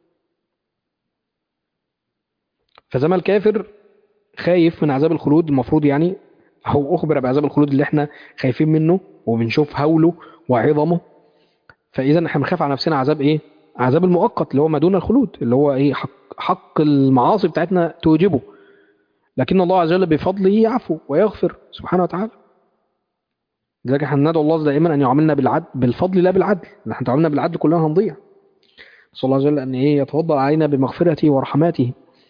فزي ما الكافر خايف من عذاب الخلود المفروض يعني هو أخبر بعذاب الخلود اللي احنا خايفين منه وبنشوف هوله وعظمه فإذا احنا بنخاف على نفسنا عذاب إيه؟ عذاب المؤقت اللي هو ما دون الخلود اللي هو إيه حق, حق المعاصي بتاعتنا توجبه لكن الله عز وجل بفضله يعفو ويغفر سبحانه وتعالى لذلك احنا ندعو الله دائما أن يعاملنا بالعدل بالفضل لا بالعدل نحن تعاملنا بالعدل كلنا هنضيع نسأل الله عز وجل أن إيه يتفضل علينا بمغفرته ورحماته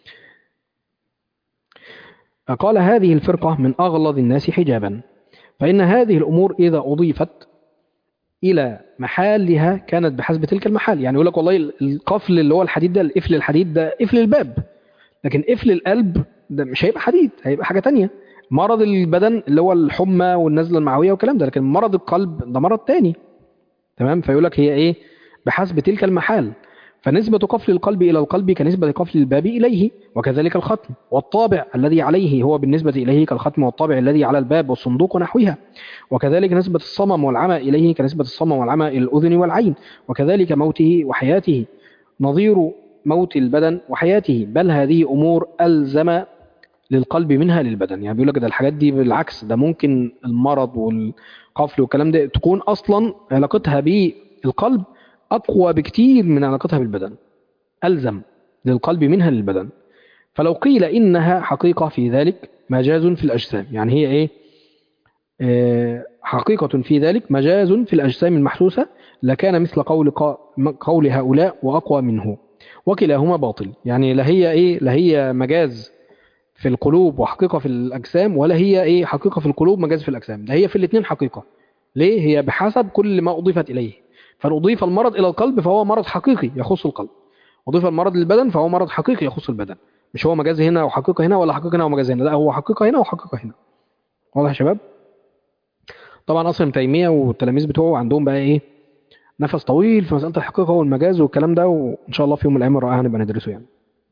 قال هذه الفرقة من أغلظ الناس حجابا فإن هذه الأمور إذا أضيفت إلى محلها كانت بحسب تلك المحال يعني يقول لك والله القفل اللي هو الحديد ده القفل الحديد ده قفل الباب لكن قفل القلب ده مش هيبقى حديد هيبقى حاجة تانية مرض البدن اللي هو الحمى والنزلة المعوية والكلام ده لكن مرض القلب ده مرض تاني تمام فيقول لك هي ايه بحسب تلك المحال فنسبة قفل القلب إلى القلب كنسبة قفل الباب إليه وكذلك الختم والطابع الذي عليه هو بالنسبة إليه كالختم والطابع الذي على الباب والصندوق ونحوها وكذلك نسبة الصمم والعمى إليه كنسبة الصمم والعمى إلى الأذن والعين وكذلك موته وحياته نظير موت البدن وحياته بل هذه أمور ألزم للقلب منها للبدن يعني بيقول لك ده الحاجات دي بالعكس ده ممكن المرض والقفل والكلام ده تكون أصلا علاقتها بالقلب أقوى بكتير من علاقتها بالبدن ألزم للقلب منها للبدن فلو قيل إنها حقيقة في ذلك مجاز في الأجسام يعني هي إيه آه، حقيقة في ذلك مجاز في الأجسام المحسوسة لكان مثل قول قا- قول هؤلاء وأقوى منه وكلاهما باطل يعني لا هي إيه لا هي مجاز في القلوب وحقيقة في الأجسام ولا هي إيه حقيقة في القلوب مجاز في الأجسام ده هي في الاثنين حقيقة ليه هي بحسب كل ما أضيفت إليه فإن أضيف المرض إلى القلب فهو مرض حقيقي يخص القلب أضيف المرض للبدن فهو مرض حقيقي يخص البدن مش هو مجاز هنا وحقيقة هنا ولا حقيقة هنا ومجاز هنا لا هو حقيقة هنا وحقيقة هنا واضح يا شباب طبعا اصلا ابن تيميه والتلاميذ بتوعه عندهم بقى ايه نفس طويل في مساله الحقيقه والمجاز والكلام ده وان شاء الله في يوم من الايام الرائعه هنبقى ندرسه يعني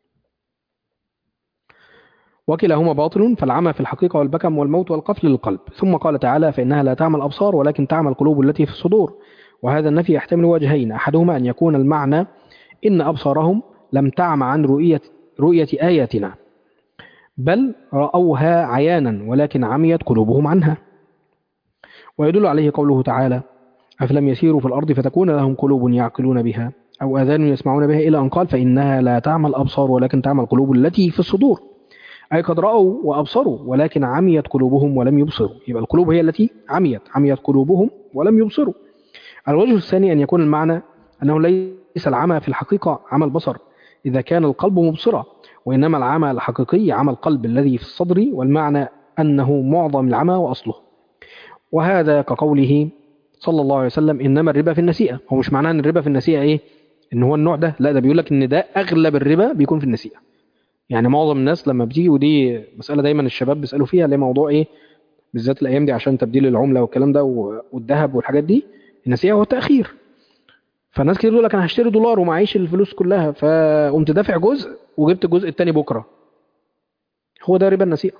وكلاهما باطل فالعمى في الحقيقه والبكم والموت والقفل للقلب ثم قال تعالى فانها لا تعمى الابصار ولكن تعمى القلوب التي في الصدور وهذا النفي يحتمل وجهين احدهما ان يكون المعنى ان ابصارهم لم تعمى عن رؤيه رؤيه اياتنا بل راوها عيانا ولكن عميت قلوبهم عنها ويدل عليه قوله تعالى أفلم يسيروا في الأرض فتكون لهم قلوب يعقلون بها أو آذان يسمعون بها إلى أن قال فإنها لا تعمى الأبصار ولكن تعمى القلوب التي في الصدور أي قد رأوا وأبصروا ولكن عميت قلوبهم ولم يبصروا يبقى القلوب هي التي عميت عميت قلوبهم ولم يبصروا الوجه الثاني أن يكون المعنى أنه ليس العمى في الحقيقة عمى البصر إذا كان القلب مبصرا وإنما العمى الحقيقي عمى القلب الذي في الصدر والمعنى أنه معظم العمى وأصله وهذا كقوله صلى الله عليه وسلم انما الربا في النسيئه هو مش معناه ان الربا في النسيئه ايه ان هو النوع ده لا ده بيقول لك ان ده اغلب الربا بيكون في النسيئه يعني معظم الناس لما بتيجي ودي مساله دايما الشباب بيسالوا فيها اللي هي موضوع ايه بالذات الايام دي عشان تبديل العمله والكلام ده و- والذهب والحاجات دي النسيئه هو التاخير فالناس كتير تقول لك انا هشتري دولار ومعيش الفلوس كلها فقمت دافع جزء وجبت الجزء الثاني بكره هو ده ربا النسيئه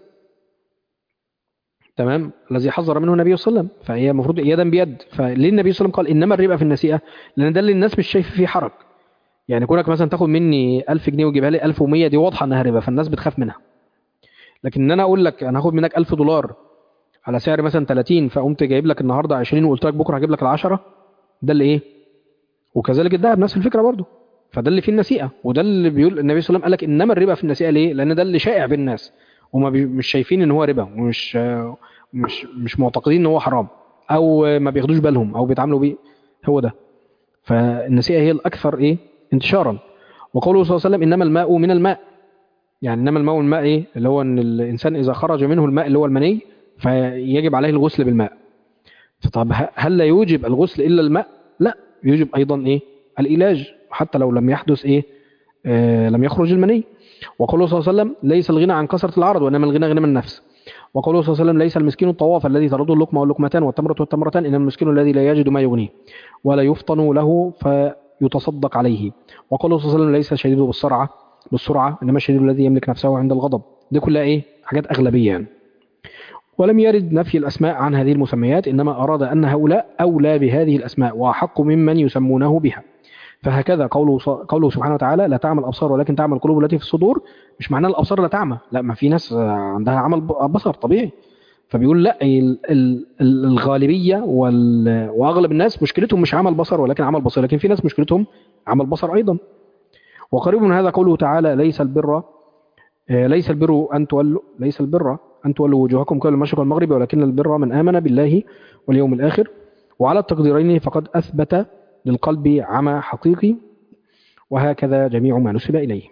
تمام الذي حذر منه النبي صلى الله عليه وسلم فهي المفروض يدا بيد فليه النبي صلى الله عليه وسلم قال انما الربا في النسيئه لان ده اللي الناس مش شايفه فيه حرج يعني كونك مثلا تاخد مني 1000 جنيه وتجيبها لي 1100 دي واضحه انها ربا فالناس بتخاف منها لكن ان انا اقول لك انا هاخد منك 1000 دولار على سعر مثلا 30 فقمت جايب لك النهارده 20 وقلت لك بكره هجيب لك ال10 ده اللي ايه وكذلك الذهب نفس الفكره برضه فده اللي فيه النسيئه وده اللي بيقول النبي صلى الله عليه وسلم قال لك انما الربا في النسيئه ليه لان ده اللي شائع بين الناس وما بي مش شايفين ان هو ربا ومش مش مش معتقدين ان هو حرام او ما بياخدوش بالهم او بيتعاملوا بيه هو ده فالنسيئه هي الاكثر ايه انتشارا وقوله صلى الله عليه وسلم انما الماء من الماء يعني انما الماء من الماء ايه اللي هو ان الانسان اذا خرج منه الماء اللي هو المني فيجب عليه الغسل بالماء فطب ه- هل لا يوجب الغسل الا الماء لا يوجب ايضا ايه العلاج حتى لو لم يحدث ايه آه لم يخرج المني وقوله صلى الله عليه وسلم ليس الغنى عن كثره العرض وانما الغنى غنى من النفس وقوله صلى الله عليه وسلم ليس المسكين الطواف الذي ترده اللقمة واللقمتان والتمرة والتمرتان إنما المسكين الذي لا يجد ما يغنيه ولا يفطن له فيتصدق عليه وقوله صلى الله عليه وسلم ليس الشديد بالسرعة بالسرعة إنما الشديد الذي يملك نفسه عند الغضب دي كلها إيه حاجات أغلبية يعني. ولم يرد نفي الأسماء عن هذه المسميات إنما أراد أن هؤلاء أولى بهذه الأسماء وأحق ممن يسمونه بها فهكذا قوله قوله سبحانه وتعالى لا تعمل الابصار ولكن تعمل القلوب التي في الصدور مش معناه الابصار لا تعمى لا ما في ناس عندها عمل بصر طبيعي فبيقول لا ال- ال- ال- الغالبيه وال- واغلب الناس مشكلتهم مش عمل بصر ولكن عمل بصر لكن في ناس مشكلتهم عمل بصر ايضا وقريب من هذا قوله تعالى ليس البر آه، ليس البر ان تولوا ليس البر ان تولوا وجوهكم قبل المشرق والمغرب ولكن البر من امن بالله واليوم الاخر وعلى التقديرين فقد اثبت للقلب عمى حقيقي وهكذا جميع ما نسب إليه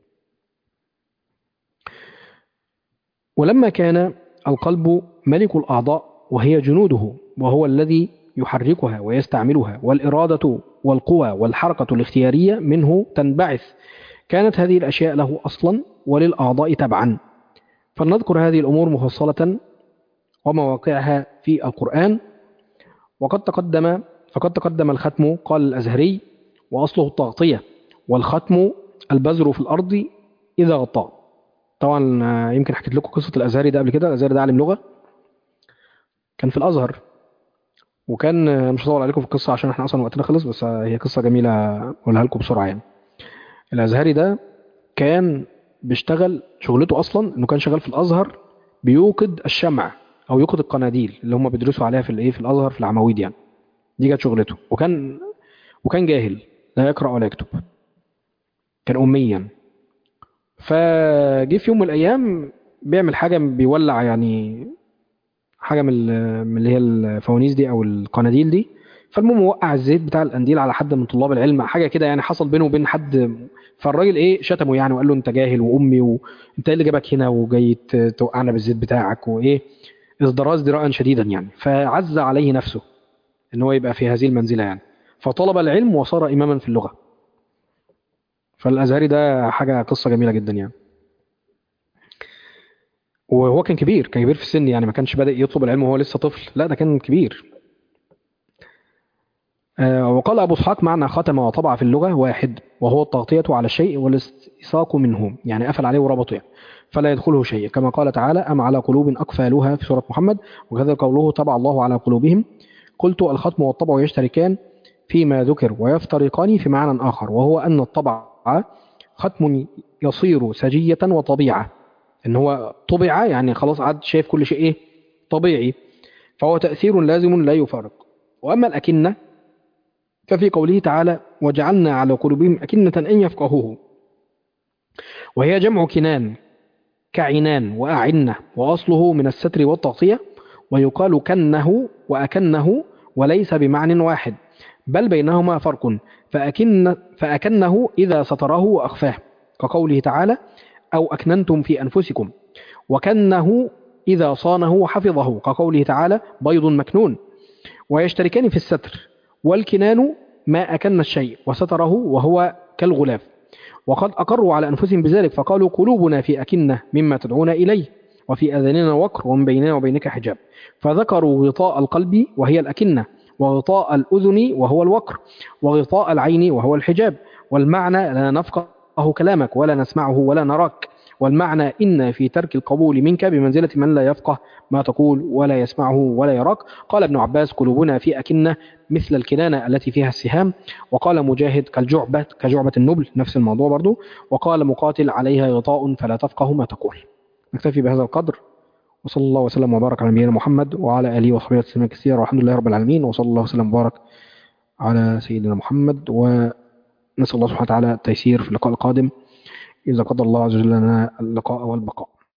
ولما كان القلب ملك الأعضاء وهي جنوده وهو الذي يحركها ويستعملها والإرادة والقوى والحركة الاختيارية منه تنبعث كانت هذه الأشياء له أصلا وللأعضاء تبعا فلنذكر هذه الأمور مفصلة ومواقعها في القرآن وقد تقدم فقد تقدم الختم قال الأزهري وأصله التغطية والختم البذر في الأرض إذا غطاه طبعا آه، يمكن حكيت لكم قصة الأزهري ده قبل كده الأزهري ده عالم لغة كان في الأزهر وكان آه، مش هطول عليكم في القصة عشان احنا أصلا وقتنا خلص بس آه، هي قصة جميلة أقولها لكم بسرعة يعني الأزهري ده كان بيشتغل شغلته أصلا إنه كان شغال في الأزهر بيوقد الشمع أو يوقد القناديل اللي هم بيدرسوا عليها في الإيه في الأزهر في العمويد يعني دي كانت شغلته وكان وكان جاهل لا يقرأ ولا يكتب كان أميا فجه في يوم من الايام بيعمل حاجه بيولع يعني حاجه من ال- من اللي هي الفوانيس دي او القناديل دي فالمهم وقع الزيت بتاع القنديل على حد من طلاب العلم حاجه كده يعني حصل بينه وبين حد فالراجل ايه شتمه يعني وقال له انت جاهل وامي وانت ايه اللي جابك هنا وجاي ت- توقعنا بالزيت بتاعك وايه ازدراء ازدراء شديدا يعني فعز عليه نفسه ان هو يبقى في هذه المنزله يعني فطلب العلم وصار اماما في اللغه فالازهري ده حاجه قصه جميله جدا يعني وهو كان كبير كان كبير في السن يعني ما كانش بادئ يطلب العلم وهو لسه طفل لا ده كان كبير آه، وقال أبو إسحاق معنى ختم وطبع في اللغة واحد وهو التغطية على الشيء والاستيثاق منه يعني قفل عليه وربطه يعني فلا يدخله شيء كما قال تعالى أم على قلوب أقفالها في سورة محمد وكذا قوله طبع الله على قلوبهم قلت الختم والطبع يشتركان فيما ذكر ويفترقان في معنى آخر وهو أن الطبع ختم يصير سجية وطبيعة ان هو طبع يعني خلاص عاد شايف كل شيء ايه طبيعي فهو تأثير لازم لا يفارق وأما الأكنة ففي قوله تعالى وجعلنا على قلوبهم أكنة أن يفقهوه وهي جمع كنان كعنان وأعنة وأصله من الستر والتغطية ويقال كنه وأكنه وليس بمعنى واحد بل بينهما فرق فأكن فأكنه إذا ستره وأخفاه كقوله تعالى أو أكننتم في أنفسكم وكنه إذا صانه وحفظه كقوله تعالى بيض مكنون ويشتركان في الستر والكنان ما أكن الشيء وستره وهو كالغلاف وقد أقروا على أنفسهم بذلك فقالوا قلوبنا في أكنة مما تدعون إليه وفي أذاننا وقر ومن بيننا وبينك حجاب فذكروا غطاء القلب وهي الأكنة وغطاء الأذن وهو الوقر وغطاء العين وهو الحجاب والمعنى لا نفقه كلامك ولا نسمعه ولا نراك والمعنى إن في ترك القبول منك بمنزلة من لا يفقه ما تقول ولا يسمعه ولا يراك قال ابن عباس قلوبنا في أكنة مثل الكنانة التي فيها السهام وقال مجاهد كالجعبة كجعبة النبل نفس الموضوع برضو وقال مقاتل عليها غطاء فلا تفقه ما تقول نكتفي بهذا القدر وصلى الله وسلم وبارك على نبينا محمد وعلى آله وصحبه وسلم كثيرا والحمد لله رب العالمين وصلى الله وسلم وبارك على سيدنا محمد ونسأل الله سبحانه وتعالى التيسير في اللقاء القادم إذا قضى الله عز وجل لنا اللقاء والبقاء